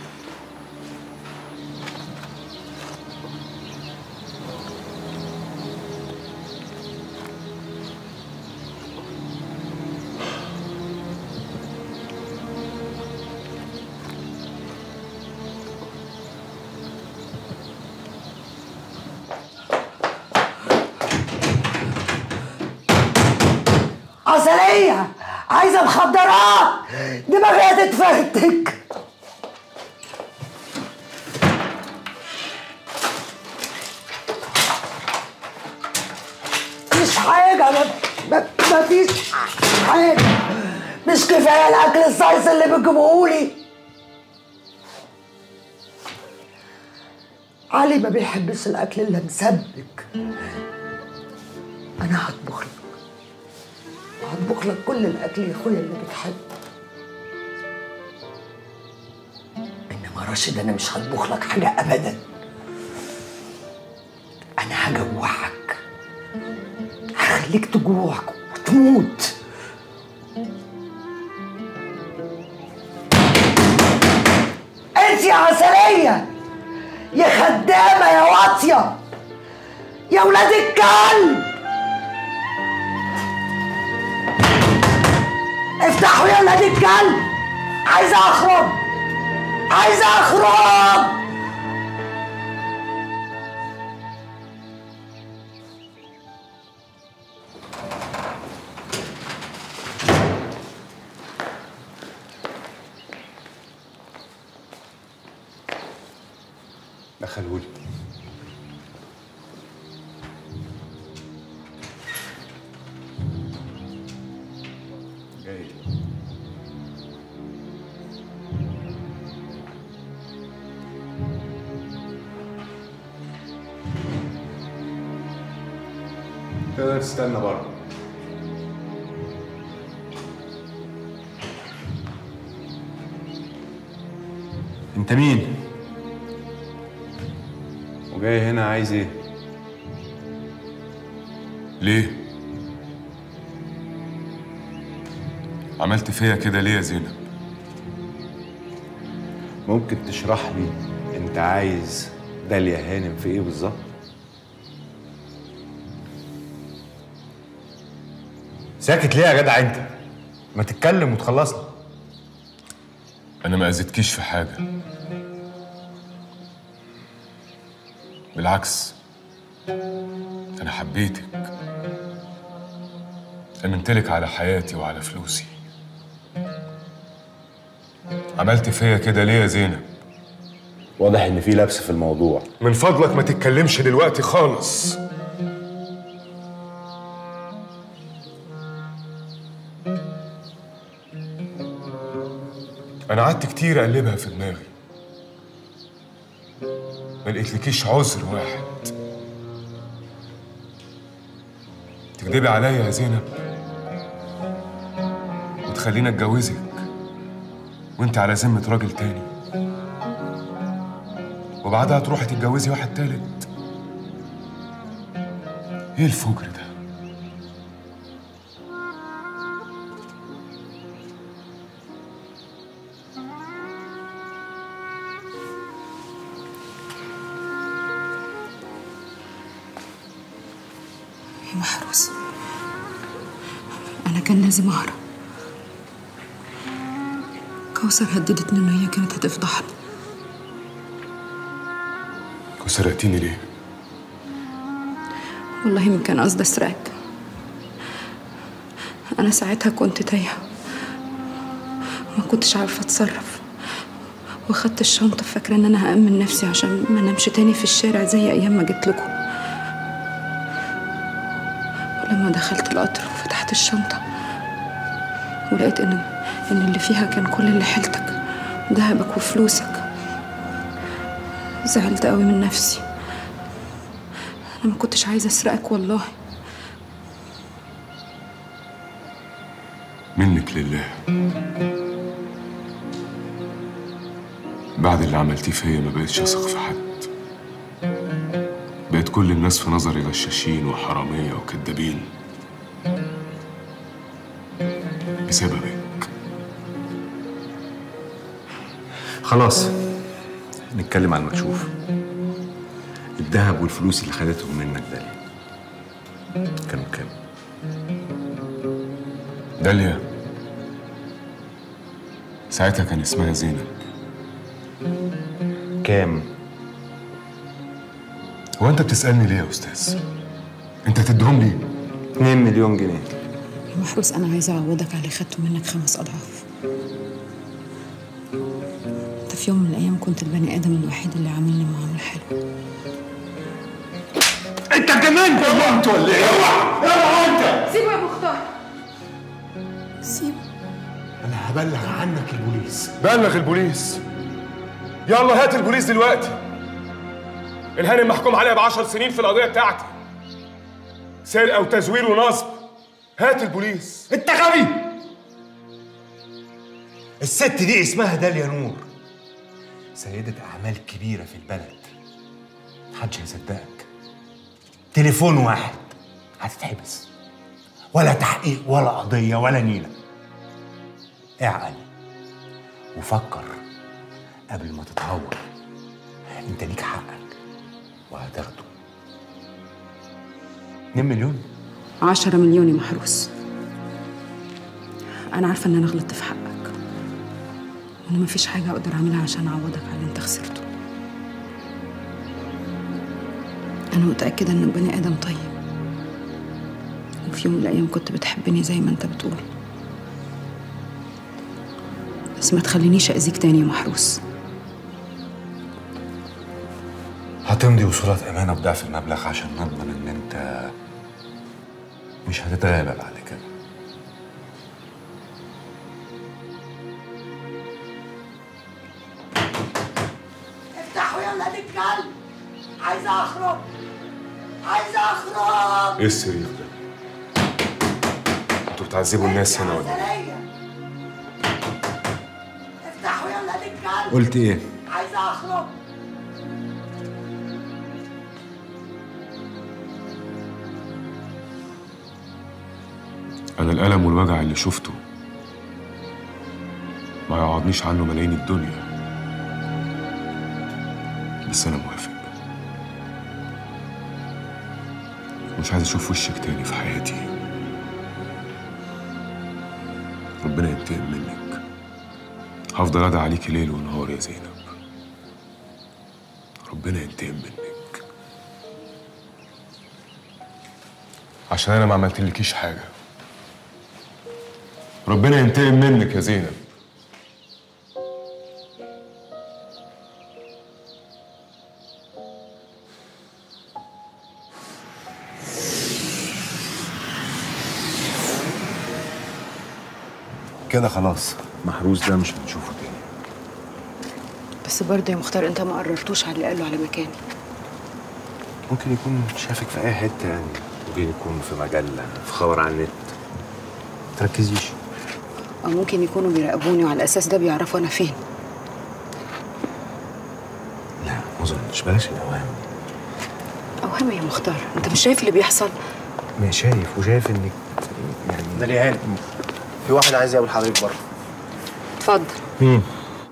عسلية عايزة مخدرات دماغي هتتفرتك مفيش حاجة ما, ما, مفيش حاجة مش كفاية الأكل الصيص اللي بتجيبهولي علي ما بيحبش الأكل اللي مسبك أنا هطبخ لك هطبخ لك كل الاكل يا اخويا اللي بتحبه انما راشد انا مش هطبخ لك حاجه ابدا انا هجوعك هخليك تجوع وتموت انت يا عسلية يا خدامة يا واطية يا ولاد الكلب افتحوا يا ولاد الكلب عايز اخرج عايز اخرج دخلهولي جاي تقدر تستنى بره انت مين؟ وجاي هنا عايز ايه؟ ليه؟ عملت فيا كده ليه يا زينب؟ ممكن تشرح لي انت عايز داليا هانم في ايه بالظبط؟ ساكت ليه يا جدع انت؟ ما تتكلم وتخلصنا أنا ما أذيتكيش في حاجة بالعكس أنا حبيتك أمنتلك على حياتي وعلى فلوسي عملت فيا كده ليه يا زينب؟ واضح ان في لبس في الموضوع من فضلك ما تتكلمش دلوقتي خالص أنا قعدت كتير أقلبها في دماغي ما لقيتلكيش عذر واحد تكدبي عليا يا زينب وتخليني اتجوزك وانت على ذمة راجل تاني وبعدها تروحي تتجوزي واحد تالت ايه الفجر ده يا محروس أنا كان لازم أهرب كوثر هددتني إن هي كانت هتفضحني وسرقتيني ليه؟ والله ما كان قصدي أسرقك أنا ساعتها كنت تايهة ما كنتش عارفة أتصرف واخدت الشنطة فاكرة إن أنا هأمن نفسي عشان ما نمش تاني في الشارع زي أيام ما جيت لكم ولما دخلت القطر وفتحت الشنطة ولقيت إن إن اللي فيها كان كل اللي حيلتك ذهبك وفلوسك زعلت قوي من نفسي أنا ما كنتش عايزة أسرقك والله منك لله بعد اللي عملتيه فيا ما بقتش اثق في حد بقت كل الناس في نظري غشاشين وحرامية وكدابين بسببك خلاص نتكلم عن المكشوف الذهب والفلوس اللي خدتهم منك داليا كانوا كام؟ داليا ساعتها كان اسمها زينب كام؟ هو انت بتسألني ليه يا استاذ؟ انت تديهم لي 2 مليون جنيه يا محروس أنا عايزة أعوضك على اللي خدته منك خمس أضعاف أنت في يوم من الأيام كنت البني آدم الوحيد اللي عاملني معاملة حلوة انت اتجننت يا انت ولا ايه؟ اوعى انت سيبه يا مختار سيبه انا هبلغ عنك البوليس بلغ البوليس يلا هات البوليس دلوقتي الهانم محكوم عليها بعشر سنين في القضيه بتاعتي سرقه وتزوير ونصب هات البوليس انت غبي الست دي اسمها داليا نور سيدة أعمال كبيرة في البلد محدش هيصدقك تليفون واحد هتتحبس ولا تحقيق ولا قضيه ولا نيله اعقل وفكر قبل ما تتهور انت ليك حقك وهتاخده 2 مليون عشرة مليون يا محروس أنا عارفة إن أنا غلطت في حقك وإن مفيش حاجة أقدر أعملها عشان أعوضك على اللي أنت خسرته أنا متأكدة إنك بني آدم طيب وفي يوم من الأيام كنت بتحبني زي ما أنت بتقول بس ما تخلينيش أذيك تاني يا محروس هتمضي وصولات امانه بضعف المبلغ عشان نضمن ان انت مش هتتغابى بعد كده افتحوا يلا نتكلم عايزة اخرج عايزة اخرج ايه الصريخ ده؟ انتوا بتعذبوا الناس هنا ولا ايه؟ عسلية افتحوا يلا نتكلم قلت ايه؟ عايزة اخرج انا الالم والوجع اللي شفته ما يعوضنيش عنه ملايين الدنيا بس انا موافق مش عايز اشوف وشك تاني في حياتي ربنا ينتقم منك هفضل ادعي عليكي ليل ونهار يا زينب ربنا ينتقم منك عشان انا ما عملتلكيش حاجه ربنا ينتقم منك يا زينب كده خلاص محروس ده مش هنشوفه تاني بس برضه يا مختار أنت ما قررتوش على اللي قاله على مكاني ممكن يكون شافك في اي حته يعني ممكن يكون في مجله في خبر على النت تركزيش أو ممكن يكونوا بيراقبوني وعلى الأساس ده بيعرفوا أنا فين لا ما اظنش بلاش الاوهام أوهم يا مختار أنت مش شايف اللي بيحصل ما شايف وشايف انك يعني ده ليه هاني في واحد عايز يقابل حضرتك بره اتفضل مين؟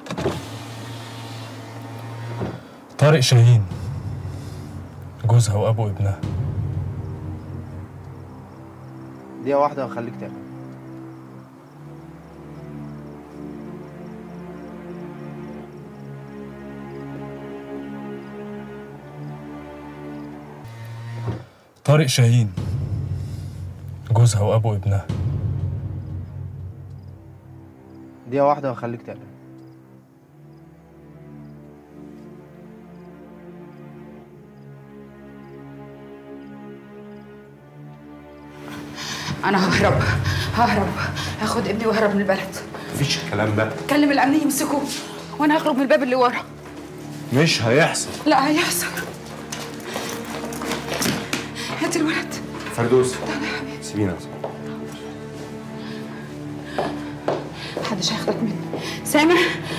طارق شاهين جوزها وابو ابنها دقيقة واحدة وخليك تعمل طارق شاهين جوزها وابو ابنها دقيقة واحدة وخليك تعمل أنا ههرب ههرب هاخد ابني وهرب من البلد مفيش الكلام ده كلم الأمن يمسكوه وأنا هخرج من الباب اللي ورا مش هيحصل لا هيحصل هات الولد فردوس سيبينا محدش هياخدك مني سامع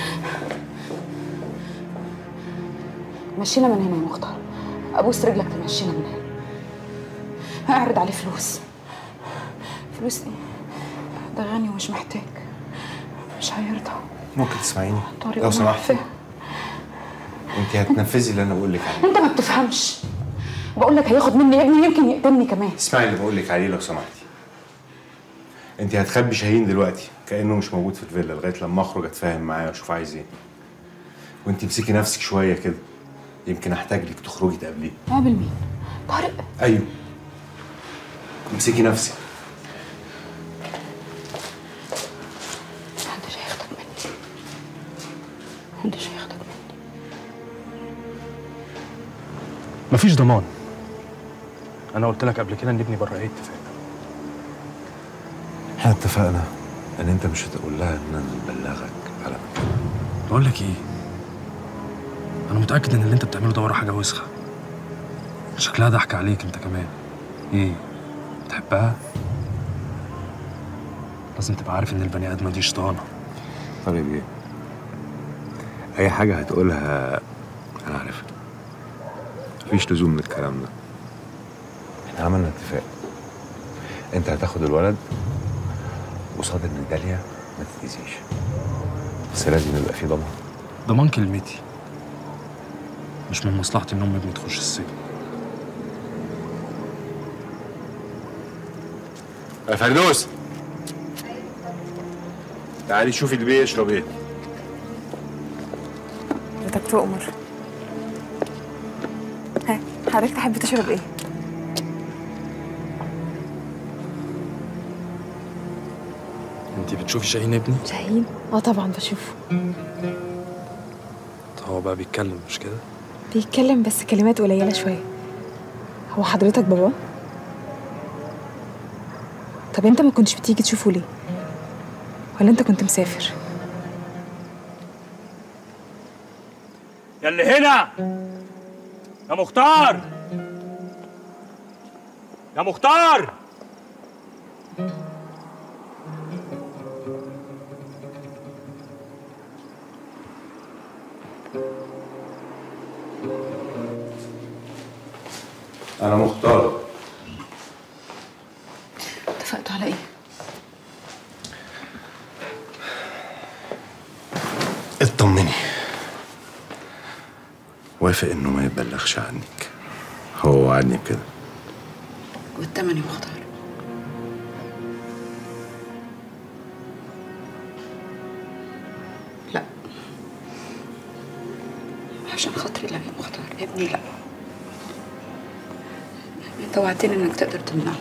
مشينا من هنا يا مختار ابوس رجلك تمشينا من هنا اعرض عليه فلوس فلوس ايه ده غني ومش محتاج مش هيرضى ممكن تسمعيني طارق لو وأنا سمحتي عارفاه. انت هتنفذي اللي انا بقول لك عليه انت ما بتفهمش بقول لك هياخد مني ابني يمكن يقتلني كمان اسمعي اللي بقول لك عليه لو سمحتي انت هتخبي شاهين دلوقتي كانه مش موجود في الفيلا لغايه لما اخرج اتفاهم معاه واشوف عايز ايه وانت امسكي نفسك شويه كده يمكن احتاج لك تخرجي تقابليه قابل مين طارق ايوه امسكي نفسك محدش هياخدك مني محدش هياخدك مني مفيش ضمان انا قلت لك قبل كده ان ابني بره ايه اتفاق احنا اتفقنا ان انت مش هتقول لها ان انا مبلغك على مكان بقول لك ايه انا متاكد ان اللي انت بتعمله ده ورا حاجه وسخه شكلها ضحك عليك انت كمان ايه بتحبها لازم تبقى عارف ان البني ادمه دي شيطانه طيب ايه اي حاجه هتقولها انا عارفها مفيش لزوم من الكلام ده عملنا اتفاق انت هتاخد الولد قصاد ان داليا ما تتأذيش بس لازم يبقى في ضمان ضمان كلمتي مش من مصلحتي ان ام ابني تخش السجن يا فردوس تعالي شوفي اللي بيشرب ايه حضرتك تؤمر ها حضرتك تحب تشرب ايه؟ انت بتشوفي شاهين ابني شاهين؟ اه طبعا بشوفه هو بقى بيتكلم مش كده بيتكلم بس كلمات قليلة شوية هو حضرتك بابا؟ طب انت ما كنتش بتيجي تشوفه ليه؟ ولا انت كنت مسافر؟ يا اللي هنا يا مختار يا مختار انا مختار اتفقتوا على ايه؟ اطمني وافق انه ما يبلغش عنك هو وعدني بكده والتمن يا مختار لا عشان خاطري لا يا مختار ابني لا انت وعدتني انك تقدر تمنعه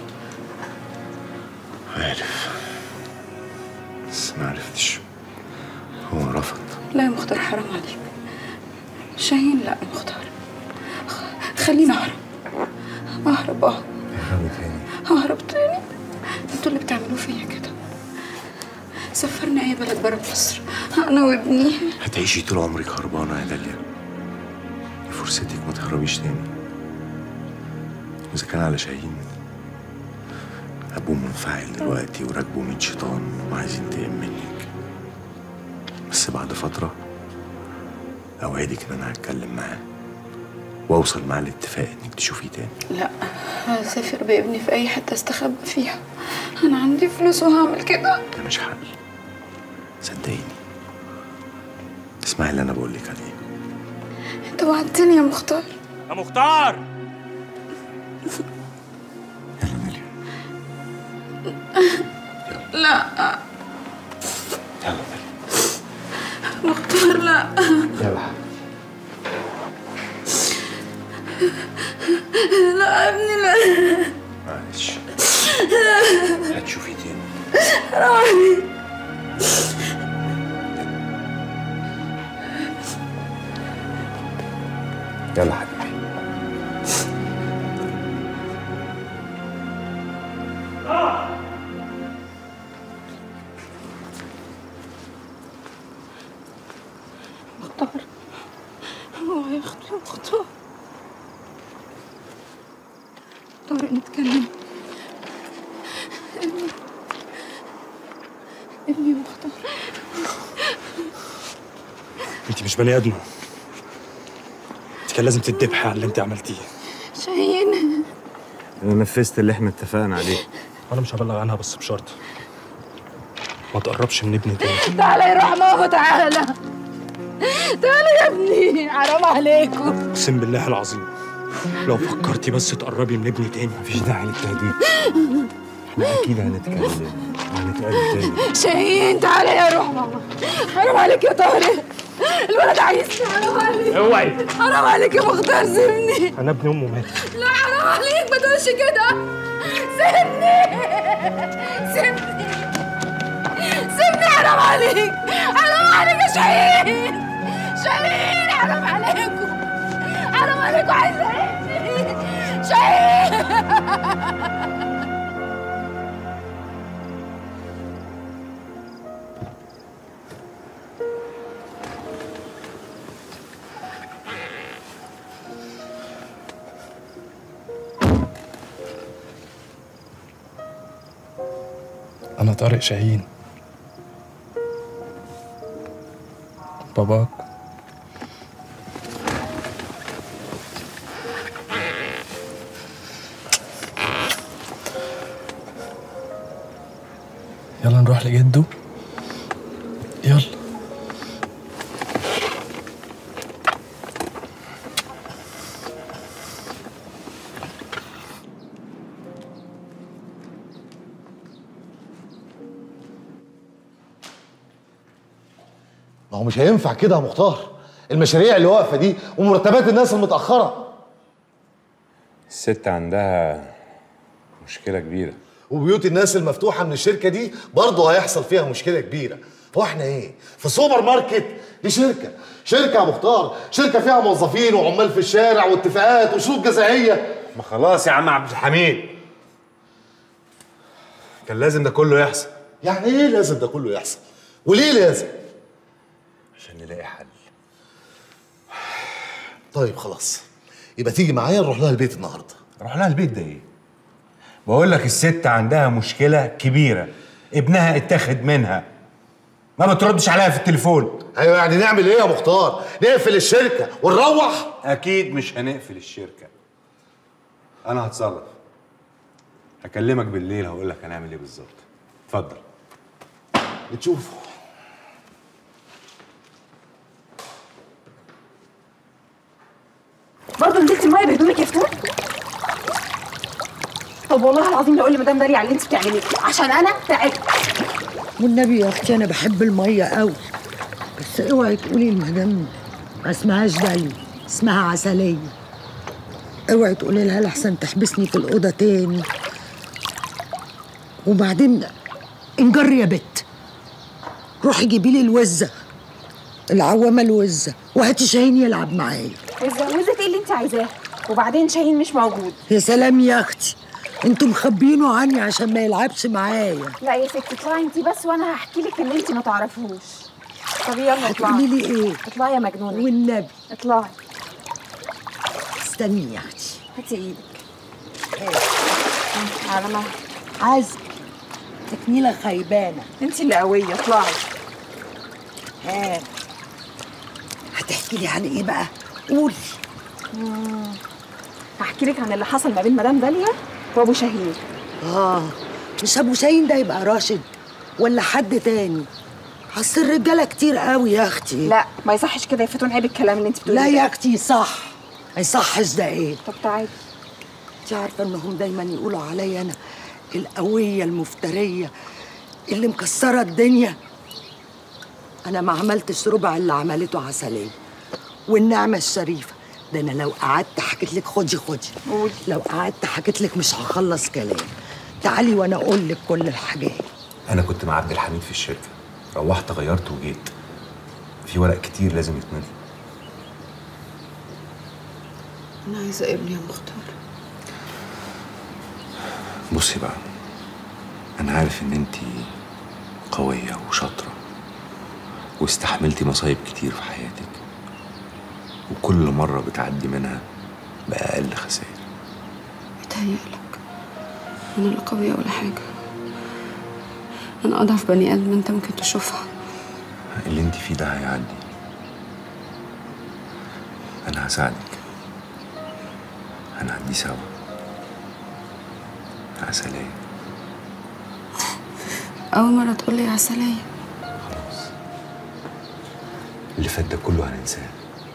عارف بس ما عرفتش هو رفض لا يا مختار حرام عليك شاهين لا يا مختار خ- خليني اهرب اهرب اه اهربي تاني ههرب تاني انتوا اللي بتعملوه فيا كده سفرني اي بلد بره مصر انا وابني هتعيشي طول عمرك هربانة يا داليا دي فرصتك ما تهربيش تاني وإذا كان على شاهين أبوه منفعل دلوقتي وراكبه من شيطان وعايز ينتقم منك بس بعد فترة أوعدك إن أنا هتكلم معاه وأوصل معاه لاتفاق إنك تشوفيه تاني لا هسافر بابني في اي حته استخبى فيها انا عندي فلوس وهعمل كده ده مش حل صدقيني اسمعي اللي أنا بقولك عليه انت وعدتني يا مختار يا مختار لا يلا مختار لا يلا لا يا ابني لا معلش هتشوفيه تاني حرام عليك يلا حبيبي مختار هو هياخد يا مختار طارق نتكلم ابني ابني يا مختار انت مش بني ادمه انت كان لازم تتذبحي على اللي انت عملتيه شاهين أنا نفذت اللي إحنا اتفقنا عليه انا مش هبلغ عنها بس بشرط ما تقربش من ابني تاني تعالى يا روح ماما تعالى تعالى يا ابني حرام عليكم اقسم بالله العظيم لو فكرتي بس تقربي من ابني تاني مفيش داعي للتهديد احنا اكيد هنتكلم وهنتقابل تاني شاهين تعالى يا روح ماما حرام عليك يا طارق الولد عايزني حرام عليك اوعي حرام عليك يا مختار سيبني انا ابن امه مات لا حرام عليك ما تقولش كده سيبني سيبني سيبني حرام عليك حرام عليك يا شاهين شاهين حرام عليكم حرام عليكم عايزه ابني شاهين انا طارق شاهين باباك يلا نروح لجده يلا ما هو مش هينفع كده يا مختار المشاريع اللي واقفه دي ومرتبات الناس المتاخره الست عندها مشكلة كبيرة وبيوت الناس المفتوحه من الشركه دي برضه هيحصل فيها مشكله كبيره هو احنا ايه في سوبر ماركت دي شركه شركه يا مختار شركه فيها موظفين وعمال في الشارع واتفاقات وشروط جزائيه ما خلاص يا عم عبد الحميد كان لازم ده كله يحصل يعني ايه لازم ده كله يحصل وليه لازم عشان نلاقي حل طيب خلاص يبقى تيجي معايا نروح لها البيت النهارده روح لها البيت ده ايه بقول لك الست عندها مشكله كبيره ابنها اتاخد منها ما بتردش عليها في التليفون ايوه يعني نعمل ايه يا مختار نقفل الشركه ونروح اكيد مش هنقفل الشركه انا هتصرف هكلمك بالليل هقول لك هنعمل ايه بالظبط اتفضل بتشوفه برضه نزلت الميه بهدومك يا فتون طب والله العظيم لو اقول لمدام داري على اللي انت بتعمليه عشان انا تعبت والنبي يا اختي انا بحب الميه قوي بس اوعي تقولي المدام ما اسمهاش دالي اسمها عسليه اوعي تقولي لها لحسن تحبسني في الاوضه تاني وبعدين انجر يا بت روحي جيبي لي الوزه العوامه الوزه وهاتي شاهين يلعب معايا وزة وزة ايه اللي انت عايزاه وبعدين شاهين مش موجود يا سلام يا اختي انتوا مخبينه عني عشان ما يلعبش معايا لا يا ستي اطلعي انت بس وانا هحكي لك اللي انت ما تعرفوش طب يلا اطلعي هتقولي لي ايه اطلعي يا مجنونه والنبي اطلعي استني يا اختي هاتي ايدك على ما عزم تكميله خيبانه انت اللي قويه اطلعي ها هتحكي لي عن ايه بقى قولي مم. هحكي لك عن اللي حصل ما بين مدام داليا وابو شاهين اه مش ابو شاهين ده يبقى راشد ولا حد تاني اصل الرجاله كتير قوي يا اختي لا ما يصحش كده يا فتون عيب الكلام اللي انت بتقوليه لا ده. يا اختي صح ما يصحش ده ايه طب تعالي انت عارفه انهم دايما يقولوا عليا انا القويه المفتريه اللي مكسره الدنيا انا ما عملتش ربع اللي عملته عسليه والنعمه الشريفه ده انا لو قعدت حكيت لك خدي خدي قولي لو قعدت حكيت لك مش هخلص كلام تعالي وانا اقول لك كل الحاجات انا كنت مع عبد الحميد في الشركه روحت غيرت وجيت في ورق كتير لازم يتمضي انا عايزه ابني يا مختار بصي بقى انا عارف ان انت قوية وشاطرة واستحملتي مصايب كتير في حياتك وكل مرة بتعدي منها بأقل خسائر بتهيألك انا لا قويه ولا حاجه انا اضعف بني ادم انت ممكن تشوفها اللي انت فيه ده هيعدي انا هساعدك هنعدي سوا عسلية اول مره تقول لي عسليه اللي فات ده كله هننساه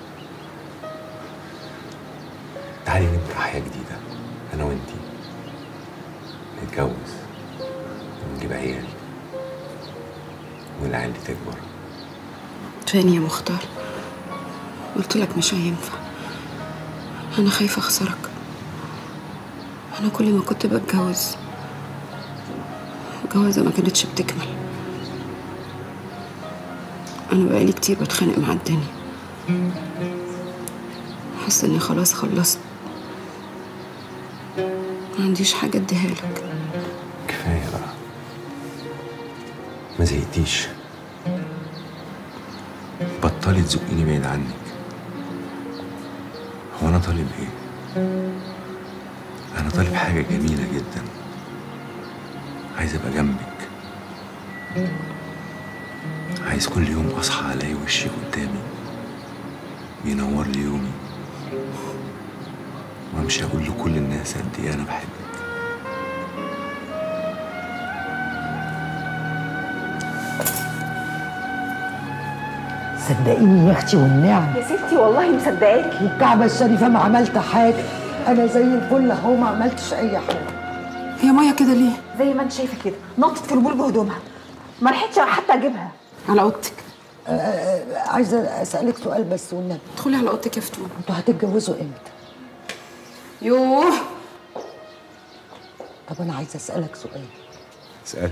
تعالي نبدأ حياة جديدة أنا وأنتي نتجوز ونجيب عيال والعيال دي تكبر تاني يا مختار قلت لك مش هينفع انا خايفه اخسرك انا كل ما كنت بتجوز الجوازه ما كانتش بتكمل انا بقالي كتير بتخانق مع الدنيا حاسه اني خلاص خلصت ما عنديش حاجه اديها لك كفاية بقى ما زهقتيش بطلي تزقيني بعيد عنك هو أنا طالب إيه؟ أنا طالب حاجة جميلة جدا عايز أبقى جنبك عايز كل يوم أصحى ألاقي وشك قدامي بينور لي يومي وأمشي أقول لكل الناس قد إيه أنا بحبك صدقيني يا اختي والنعم يا ستي والله مصدقاكي والكعبه الشريفه ما عملت حاجه انا زي الفل اهو ما عملتش اي حاجه هي ميه كده ليه زي ما انت شايفه كده نطت في البول بهدومها ما لحقتش حتى اجيبها على اوضتك آه، آه، عايزه اسالك سؤال بس والنبي ادخلي على اوضتك يا فتون انتوا هتتجوزوا امتى يوه طب انا عايزه اسالك سؤال اسألي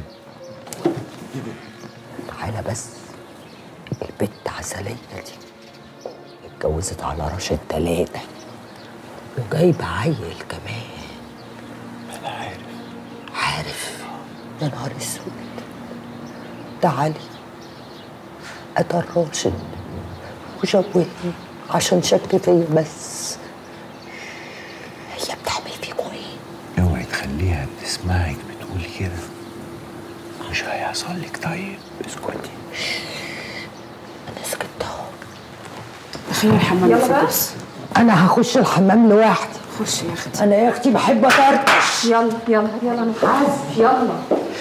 تعالى بس البت عسلية دي اتجوزت على راشد تلاتة وجايبة عيل كمان أنا عارف عارف يا نهار اسود تعالي قتل راشد وجوزني عشان شك فيا بس هي بتعمل فيكوا ايه؟ اوعي تخليها تسمعك بتقول كده مش هيحصل لك طيب اسكتي انا سكت اهو دخلي الحمام يلا يا بقى. فردوس انا هخش الحمام لوحدي خشي يا اختي انا يا اختي بحب اطرطش يلا يلا يلا نتعزف يلا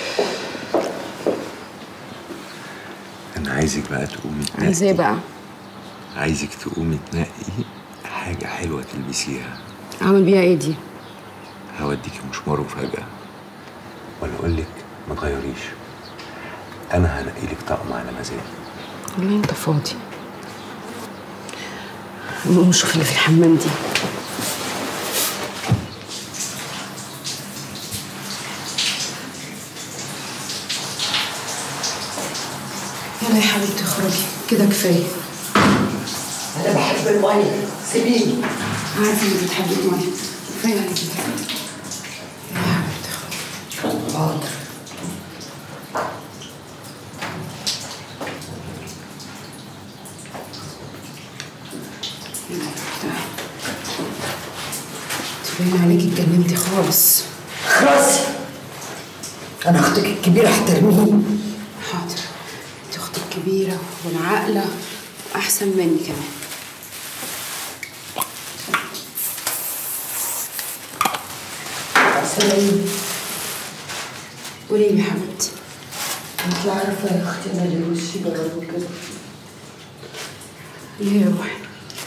انا عايزك بقى تقومي تنقي عايزه ايه بقى عايزك تقومي تنقي حاجة حلوة تلبسيها اعمل بيها ايه دي هوديكي مشوار مفاجأة ولا أقول لك ما تغيريش أنا هنقي لك طقم على مزاجي والله انت فاضي نقوم نشوف اللي في الحمام دي يلا يا حبيبتي اخرجي كده كفايه انا بحب الميه سيبيني عارفه انك بتحبي الميه كفايه عليكي بقى. حاضر باين عليكي اتجننتي خالص خلاص انا اختك الكبيره هترميني حاضر انت اختك كبيره والعاقله واحسن مني كمان عسلية قولي لي يا حبيبتي انت عارفه يا اختي انا ليه وشي بغير كده ليه يا روحي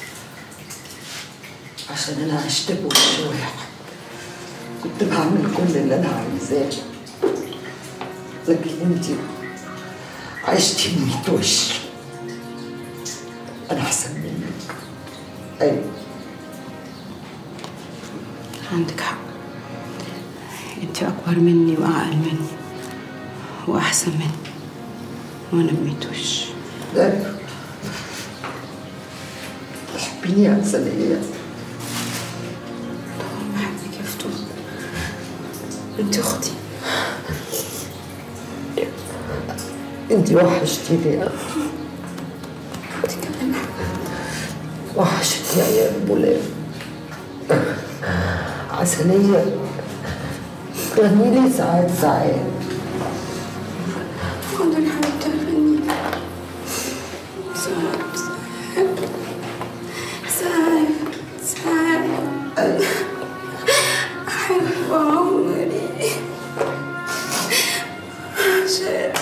عشان انا عشت بوش واحد كنت بعمل كل اللي انا عايزاه لكن انت عشتي بميت وش انا احسن منك ايوه عندك حق انت اكبر مني واعقل مني واحسن مني وانا بميتوش ايوه تحبيني يا عسلية بحبك يا فتون انت اختي انت وحشتيني يا وحشتني يا ايام بولاد عسلية غني لي ساعات ساعات اتفضلي يا حبيبتي غني ساعات ساعات ساعات أحب عمري عشان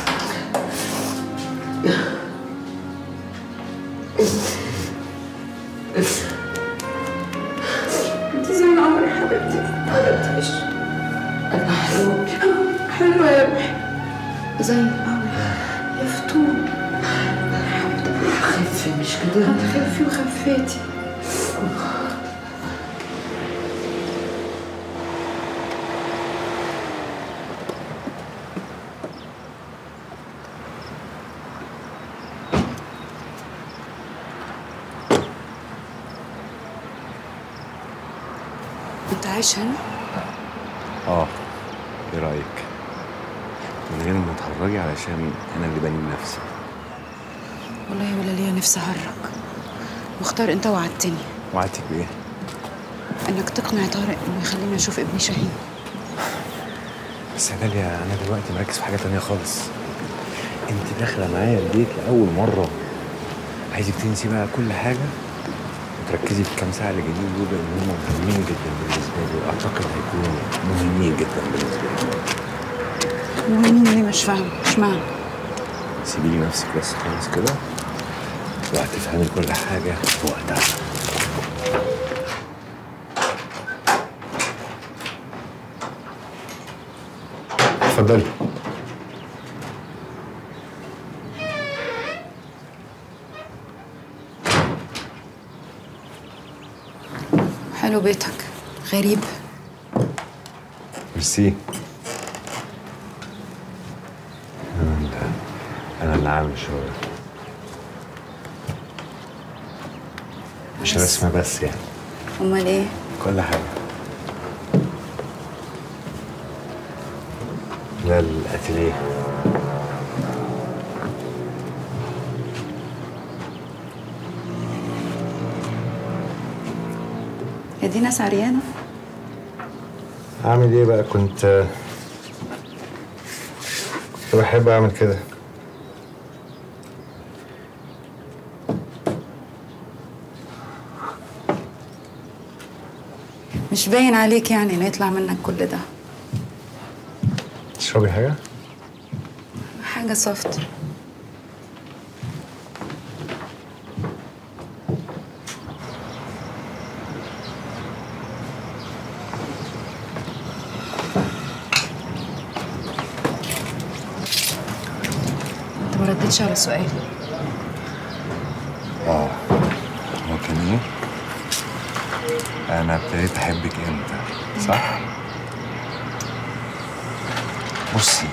انت زي العمر يا حبيبتي مبردتش انا حلوة حلوة يا روحي زي القمر يا فتون خفي مش كده هتخفي وخفيتي انت عايش هنا؟ اه ايه رايك من غير ما تهرجي علشان انا اللي بني نفسي والله ولا ليا نفسي اهرج مختار انت وعدتني وعدتك بايه انك تقنع طارق انه يخليني اشوف ابني شاهين بس يا داليا انا دلوقتي مركز في حاجه تانية خالص انت داخله معايا البيت لاول مره عايزك تنسي بقى كل حاجه وتركزي في الكام ساعه اللي جايين دول لان هم مهمين جدا بالنسبه لي واعتقد هيكونوا مهمين جدا بالنسبه لي مهمين ليه مش فاهم مش معنى سيبي لي نفسك بس خالص كده وهتفهمي كل حاجة في وقتها اتفضلي حلو بيتك غريب ميرسي انا اللي انا اللي عامل الشغل مش رسمة بس يعني امال ايه كل حاجة ده الاتيليه يا دي ناس عريانه اعمل ايه بقى كنت كنت بحب اعمل كده مش باين عليك يعني ان يطلع منك كل ده تشربي حاجة؟ حاجه سوفت انت ما ردتش على سؤالي اه ممكن ايه؟ انا ابتديت احبك امتى صح؟ بصي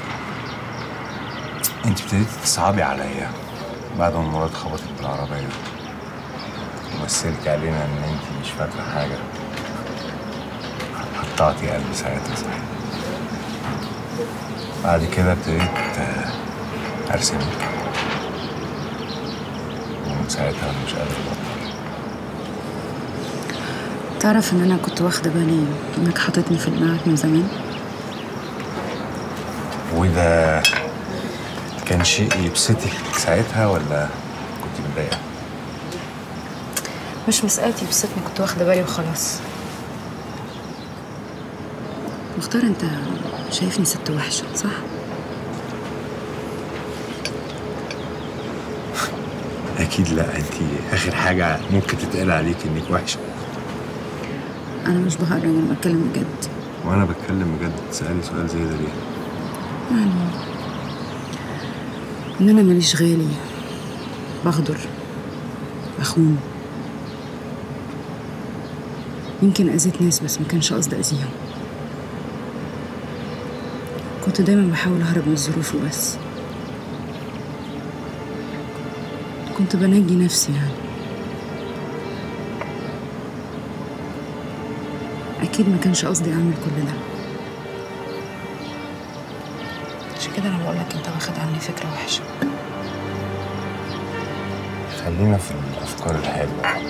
انت ابتديتي تصعبي عليا بعد ما مراد خبطت بالعربية ومثلتي علينا ان انت مش فاكرة حاجة قطعتي قلبي ساعتها صحيح بعد كده ابتديت آه، ارسمك ومن ساعتها مش قادر ابطل تعرف ان انا كنت واخده بالي انك حاططني في دماغك من زمان وده كان شيء يبسطك ساعتها ولا كنت متضايقة؟ مش مسألتي بصدقني كنت واخده بالي وخلاص مختار انت شايفني ست وحشه صح أكيد لا أنت آخر حاجة ممكن تتقال عليك إنك وحشة انا مش بهرج انا بتكلم بجد وأنا بتكلم بجد تسألي سؤال زي ده ليه؟ يعني ان انا ماليش غالي بغدر بخون يمكن اذيت ناس بس ما كانش قصدي اذيهم كنت دايما بحاول اهرب من الظروف وبس كنت بنجي نفسي يعني اكيد ما كانش قصدي اعمل كل ده عشان كده انا بقولك انت واخد عني فكره وحشه خلينا في الأفكار الحلوة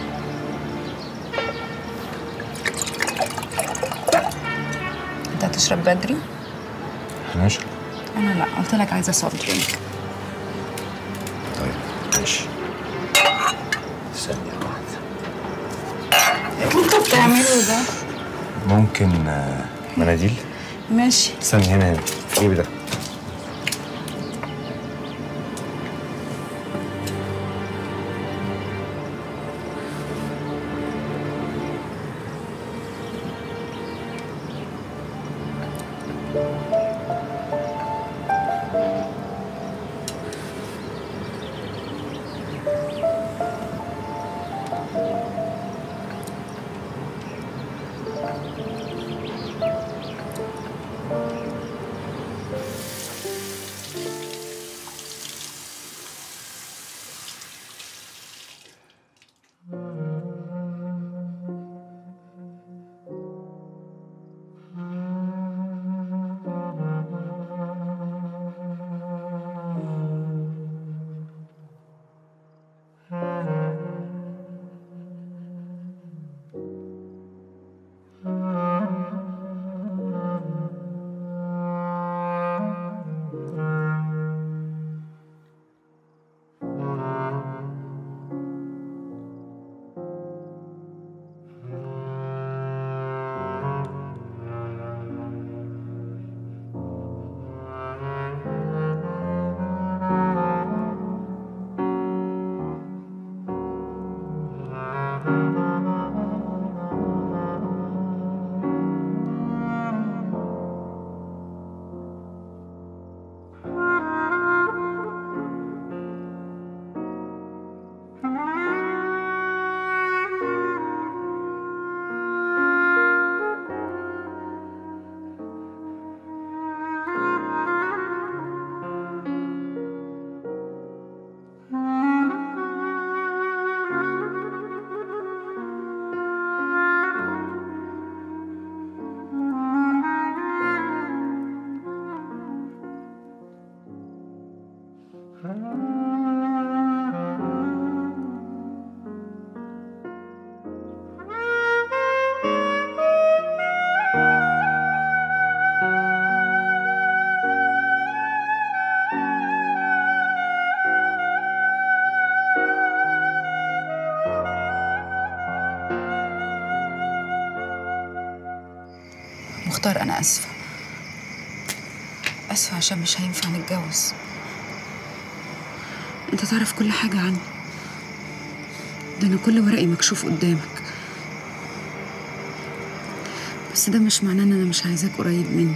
انت هتشرب بدري هنشرب انا لا قلت لك عايزه سوفت درينك طيب ماشي ثانية واحدة انت بتعمله ده ممكن آه، مناديل؟ ماشي استني هنا هنا في جيبي ده مختار أنا آسفة آسفة عشان مش هينفع نتجوز أنت تعرف كل حاجة عني ده أنا كل ورقي مكشوف قدامك بس ده مش معناه إن أنا مش عايزاك قريب مني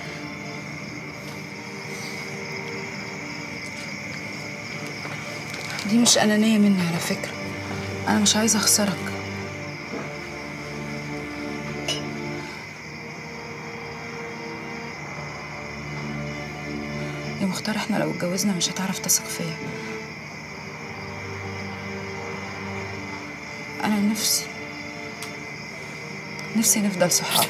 دي مش أنانية مني على فكرة أنا مش عايزة أخسرك يا مختار احنا لو اتجوزنا مش هتعرف تثق فيا انا نفسي نفسي نفضل صحاب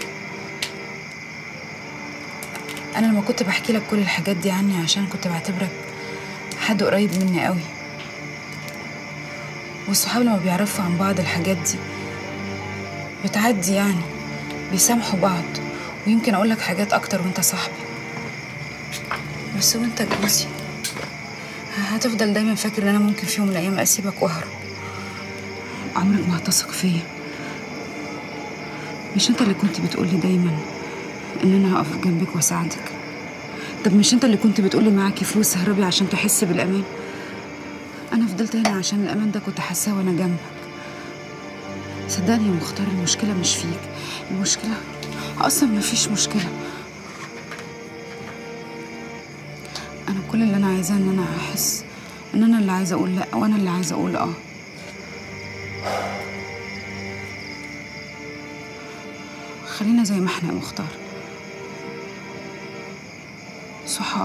انا لما كنت بحكي لك كل الحاجات دي عني عشان كنت بعتبرك حد قريب مني قوي والصحاب لما بيعرفوا عن بعض الحاجات دي بتعدي يعني بيسامحوا بعض ويمكن اقول لك حاجات اكتر وانت صاحبي بس وانت جوزي هتفضل دايما فاكر ان انا ممكن في يوم من الايام اسيبك واهرب عمرك ما هتثق فيا مش انت اللي كنت بتقولي دايما ان انا هقف جنبك واساعدك طب مش انت اللي كنت بتقولي معاكي فلوس اهربي عشان تحسي بالامان انا فضلت هنا عشان الامان ده كنت حاساه وانا جنبك صدقني يا مختار المشكله مش فيك المشكله اصلا مفيش مشكله انا كل اللي انا عايزاه ان انا احس ان انا اللي عايزه اقول لا وانا اللي عايزه اقول اه خلينا زي ما احنا يا مختار صحاب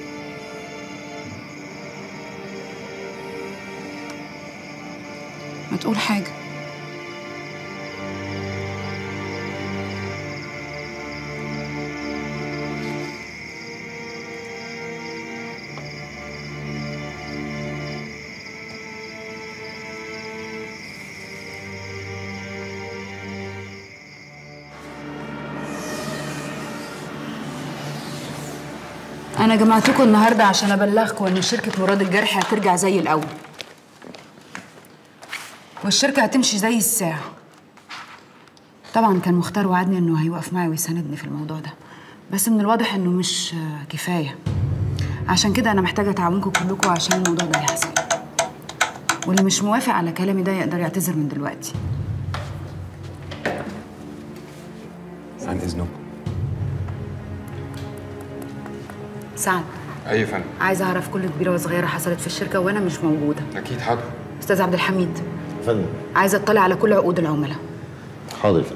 ما تقول حاجه انا جمعتكم النهارده عشان ابلغكم ان شركه مراد الجرح هترجع زي الاول والشركه هتمشي زي الساعه طبعا كان مختار وعدني انه هيوقف معي ويساندني في الموضوع ده بس من الواضح انه مش آه، كفايه عشان كده انا محتاجه تعاونكم كلكم عشان الموضوع ده يحصل واللي مش موافق على كلامي ده يقدر يعتذر من دلوقتي عن اذنكم سعد اي يا فندم عايزه اعرف كل كبيره وصغيره حصلت في الشركه وانا مش موجوده اكيد حاضر استاذ عبد الحميد فندم عايزه اطلع على كل عقود العملاء حاضر يا فندم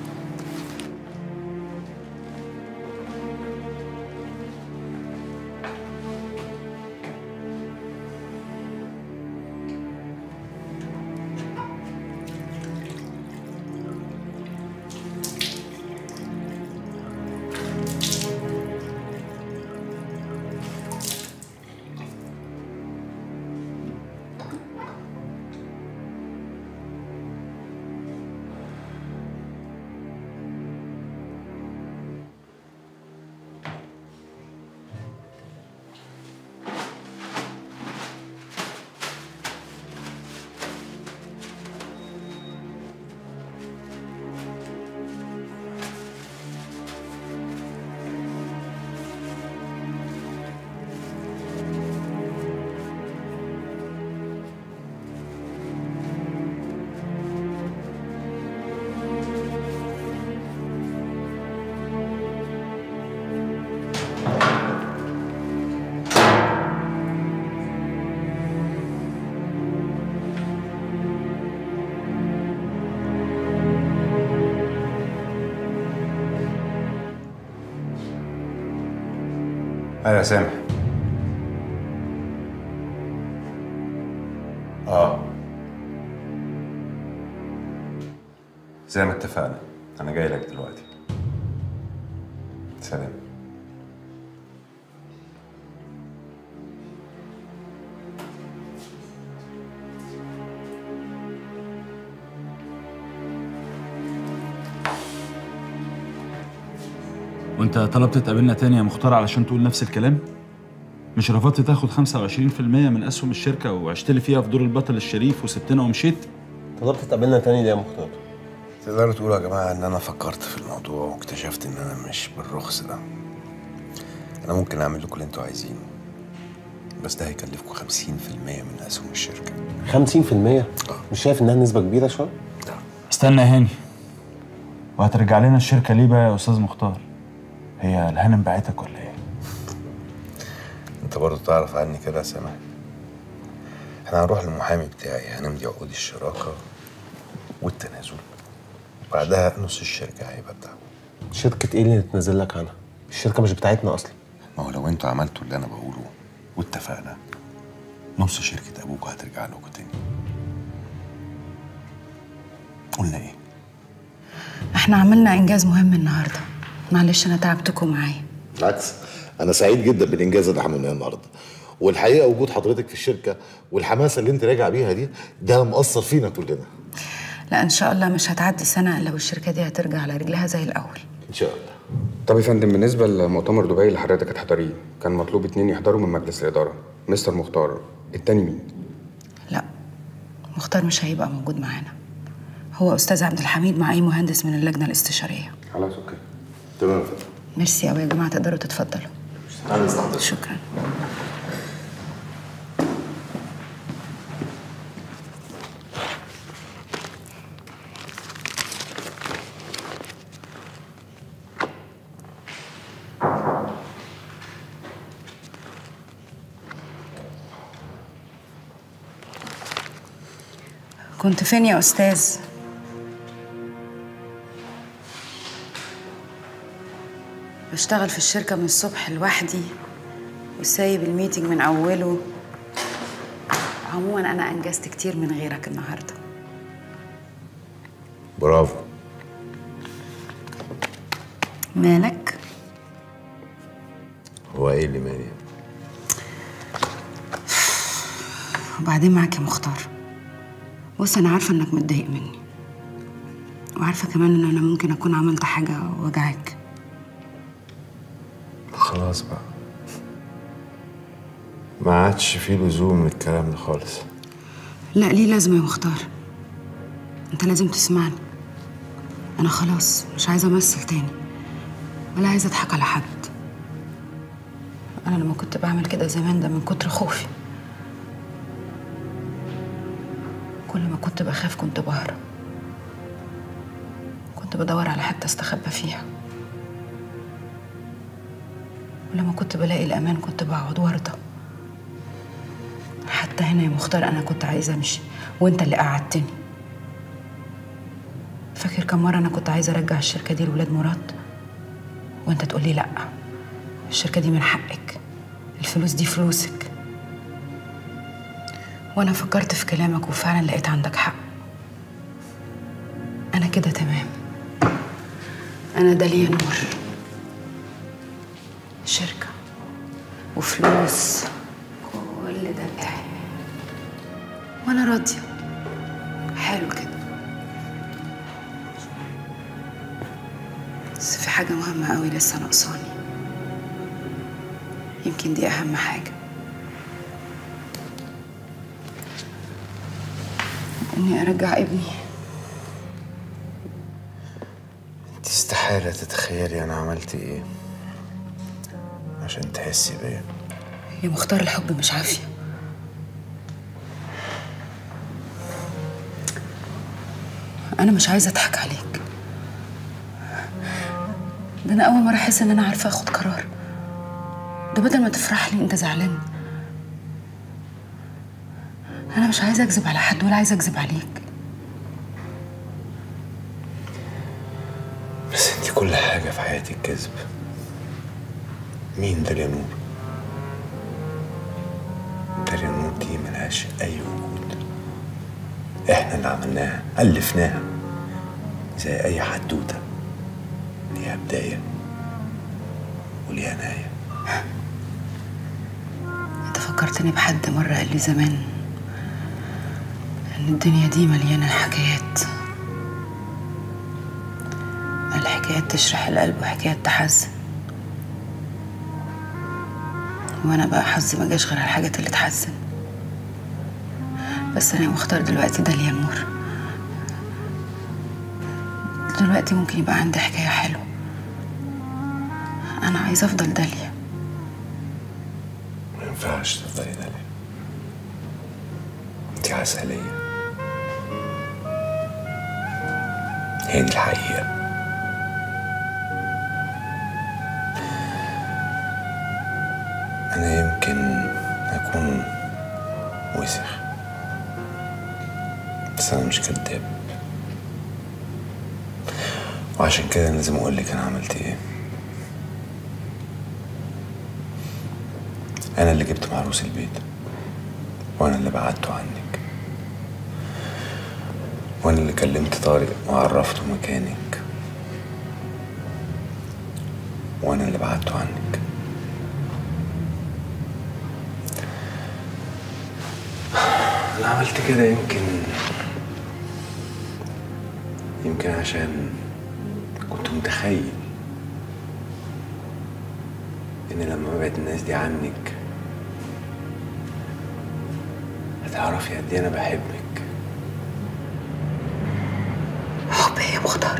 ايوه يا سامح اه زي ما اتفقنا انا جاي لك دلوقتي سلام وانت طلبت تقابلنا تاني يا مختار علشان تقول نفس الكلام؟ مش رفضت تاخد 25% من اسهم الشركه وعشت لي فيها في دور البطل الشريف وسبتنا ومشيت؟ طلبت تقابلنا تاني ليه يا مختار؟ تقدروا تقولوا يا جماعة إن أنا فكرت في الموضوع واكتشفت إن أنا مش بالرخص ده أنا ممكن أعمل لكم اللي أنتوا عايزينه بس ده هيكلفكم 50% من أسهم الشركة 50% مش شايف انها نسبه كبيره شويه استنى يا هاني وهترجع لنا الشركه ليه بقى يا استاذ مختار هي الهانم بعتك ولا ايه أنت برضه تعرف عني كده يا سامح إحنا هنروح للمحامي بتاعي هنمضي عقود الشراكة والتنازل وبعدها نص الشركة هيبقى بتاعكم شركه ايه اللي تنزل لك عنها الشركه مش بتاعتنا اصلا ما هو لو انتوا عملتوا اللي انا بقوله واتفقنا نص شركة ابوكوا هترجع لكم تاني قلنا ايه؟ احنا عملنا انجاز مهم النهارده معلش انا تعبتكم معايا بالعكس انا سعيد جدا بالانجاز اللي عملناه النهارده والحقيقه وجود حضرتك في الشركه والحماسه اللي انت راجع بيها دي ده مأثر فينا كلنا لا ان شاء الله مش هتعدي سنه الا والشركه دي هترجع على رجلها زي الاول ان شاء الله طب يا فندم بالنسبة لمؤتمر دبي اللي حضرتك هتحضريه كان مطلوب اتنين يحضروا من مجلس الإدارة مستر مختار التاني مين؟ مختار مش هيبقى موجود معانا هو استاذ عبد الحميد مع اي مهندس من اللجنه الاستشاريه خلاص اوكي تمام ميرسي قوي يا جماعه تقدروا تتفضلوا انا شكرا كنت فين يا استاذ بشتغل في الشركة من الصبح لوحدي وسايب الميتنج من أوله عموما أنا أنجزت كتير من غيرك النهاردة برافو مالك؟ هو ايه اللي مالي؟ وبعدين معاك يا مختار بص أنا عارفة إنك متضايق مني وعارفة كمان إن أنا ممكن أكون عملت حاجة وجعك خلاص بقى ما عادش فيه لزوم للكلام ده خالص لا ليه لازمة يا مختار انت لازم تسمعني انا خلاص مش عايزة امثل تاني ولا عايزة اضحك على حد انا لما كنت بعمل كده زمان ده من كتر خوفي كل ما كنت بخاف كنت بهرب كنت بدور على حتة استخبى فيها ولما كنت بلاقي الأمان كنت بقعد وارضى حتى هنا يا مختار أنا كنت عايزة أمشي وأنت اللي قعدتني فاكر كم مرة أنا كنت عايزة أرجع الشركة دي لولاد مراد وأنت تقولي لأ الشركة دي من حقك الفلوس دي فلوسك وأنا فكرت في كلامك وفعلا لقيت عندك حق أنا كده تمام أنا داليا نور شركة وفلوس كل ده بتاعي وأنا راضية حلو كده بس في حاجة مهمة قوي لسه ناقصاني يمكن دي أهم حاجة إني أرجع ابني انت استحالة تتخيلي انا عملت ايه عشان تحسي بيا يا مختار الحب مش عافية أنا مش عايزة أضحك عليك ده أنا أول مرة أحس إن أنا عارفة آخد قرار ده بدل ما تفرح لي أنت زعلان أنا مش عايزة أكذب على حد ولا عايزة أكذب عليك بس انت كل حاجة في حياتك كذب مين داليا نور؟ داليا نور دي ملهاش أي وجود احنا اللي عملناها ألفناها زي أي حدوتة ليها بداية وليها نهاية أنت فكرتني بحد مرة قال لي زمان إن الدنيا دي مليانة حكايات الحكايات تشرح القلب وحكايات تحزن وانا بقى حظي ما جاش غير على الحاجات اللي تحزن بس انا مختار دلوقتي داليا نور دلوقتي ممكن يبقى عندي حكاية حلوة أنا عايزة أفضل داليا ما ينفعش تفضلي داليا انت عسلية هي دي الحقيقة أنا يمكن أكون وسخ بس أنا مش كداب وعشان كده لازم أقول لك أنا عملت إيه أنا اللي جبت معروس البيت وأنا اللي بعدته عنك وأنا اللي كلمت طارق وعرفته مكانك وأنا اللي بعدته عنك أنا عملت كده يمكن يمكن عشان كنت متخيل إن لما أبعد الناس دي عنك هتعرفي قد إيه أنا بحبك حب إيه يا مختار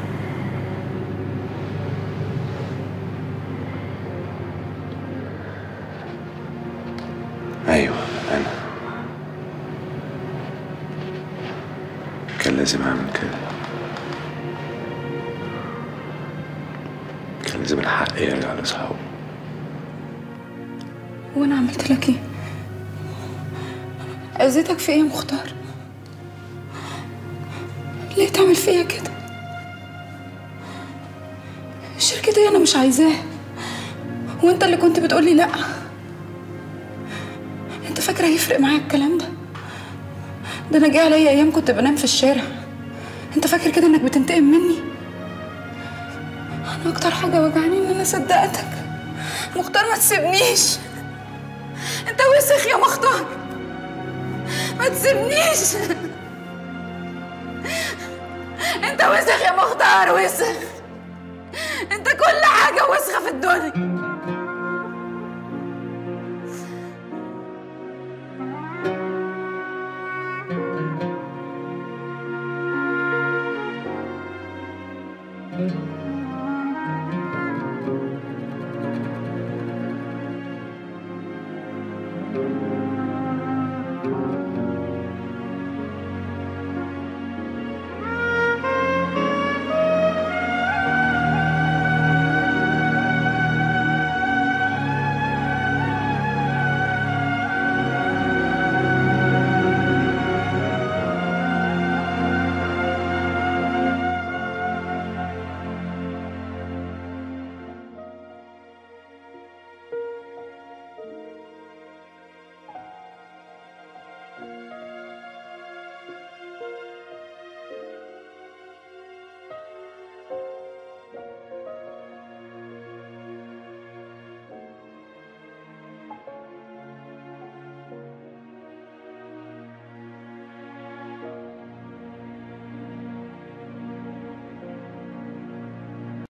أيوة أنا كان لازم أعمل كده كان لازم الحق يرجع لأصحابه وأنا عملت لك إيه؟ أذيتك في إيه يا مختار؟ ليه تعمل فيا كده؟ الشركة دي أنا مش عايزاها وأنت اللي كنت بتقولي لأ أنت فاكرة هيفرق معايا الكلام ده؟ ده أنا جه عليا أيام كنت بنام في الشارع أنت فاكر كده إنك بتنتقم مني؟ أنا أكتر حاجة وجعاني إن أنا صدقتك مختار ما تسيبنيش أنت وسخ يا مختار ما تسيبنيش انت وسخ يا مختار وسخ انت كل حاجة وسخة في الدنيا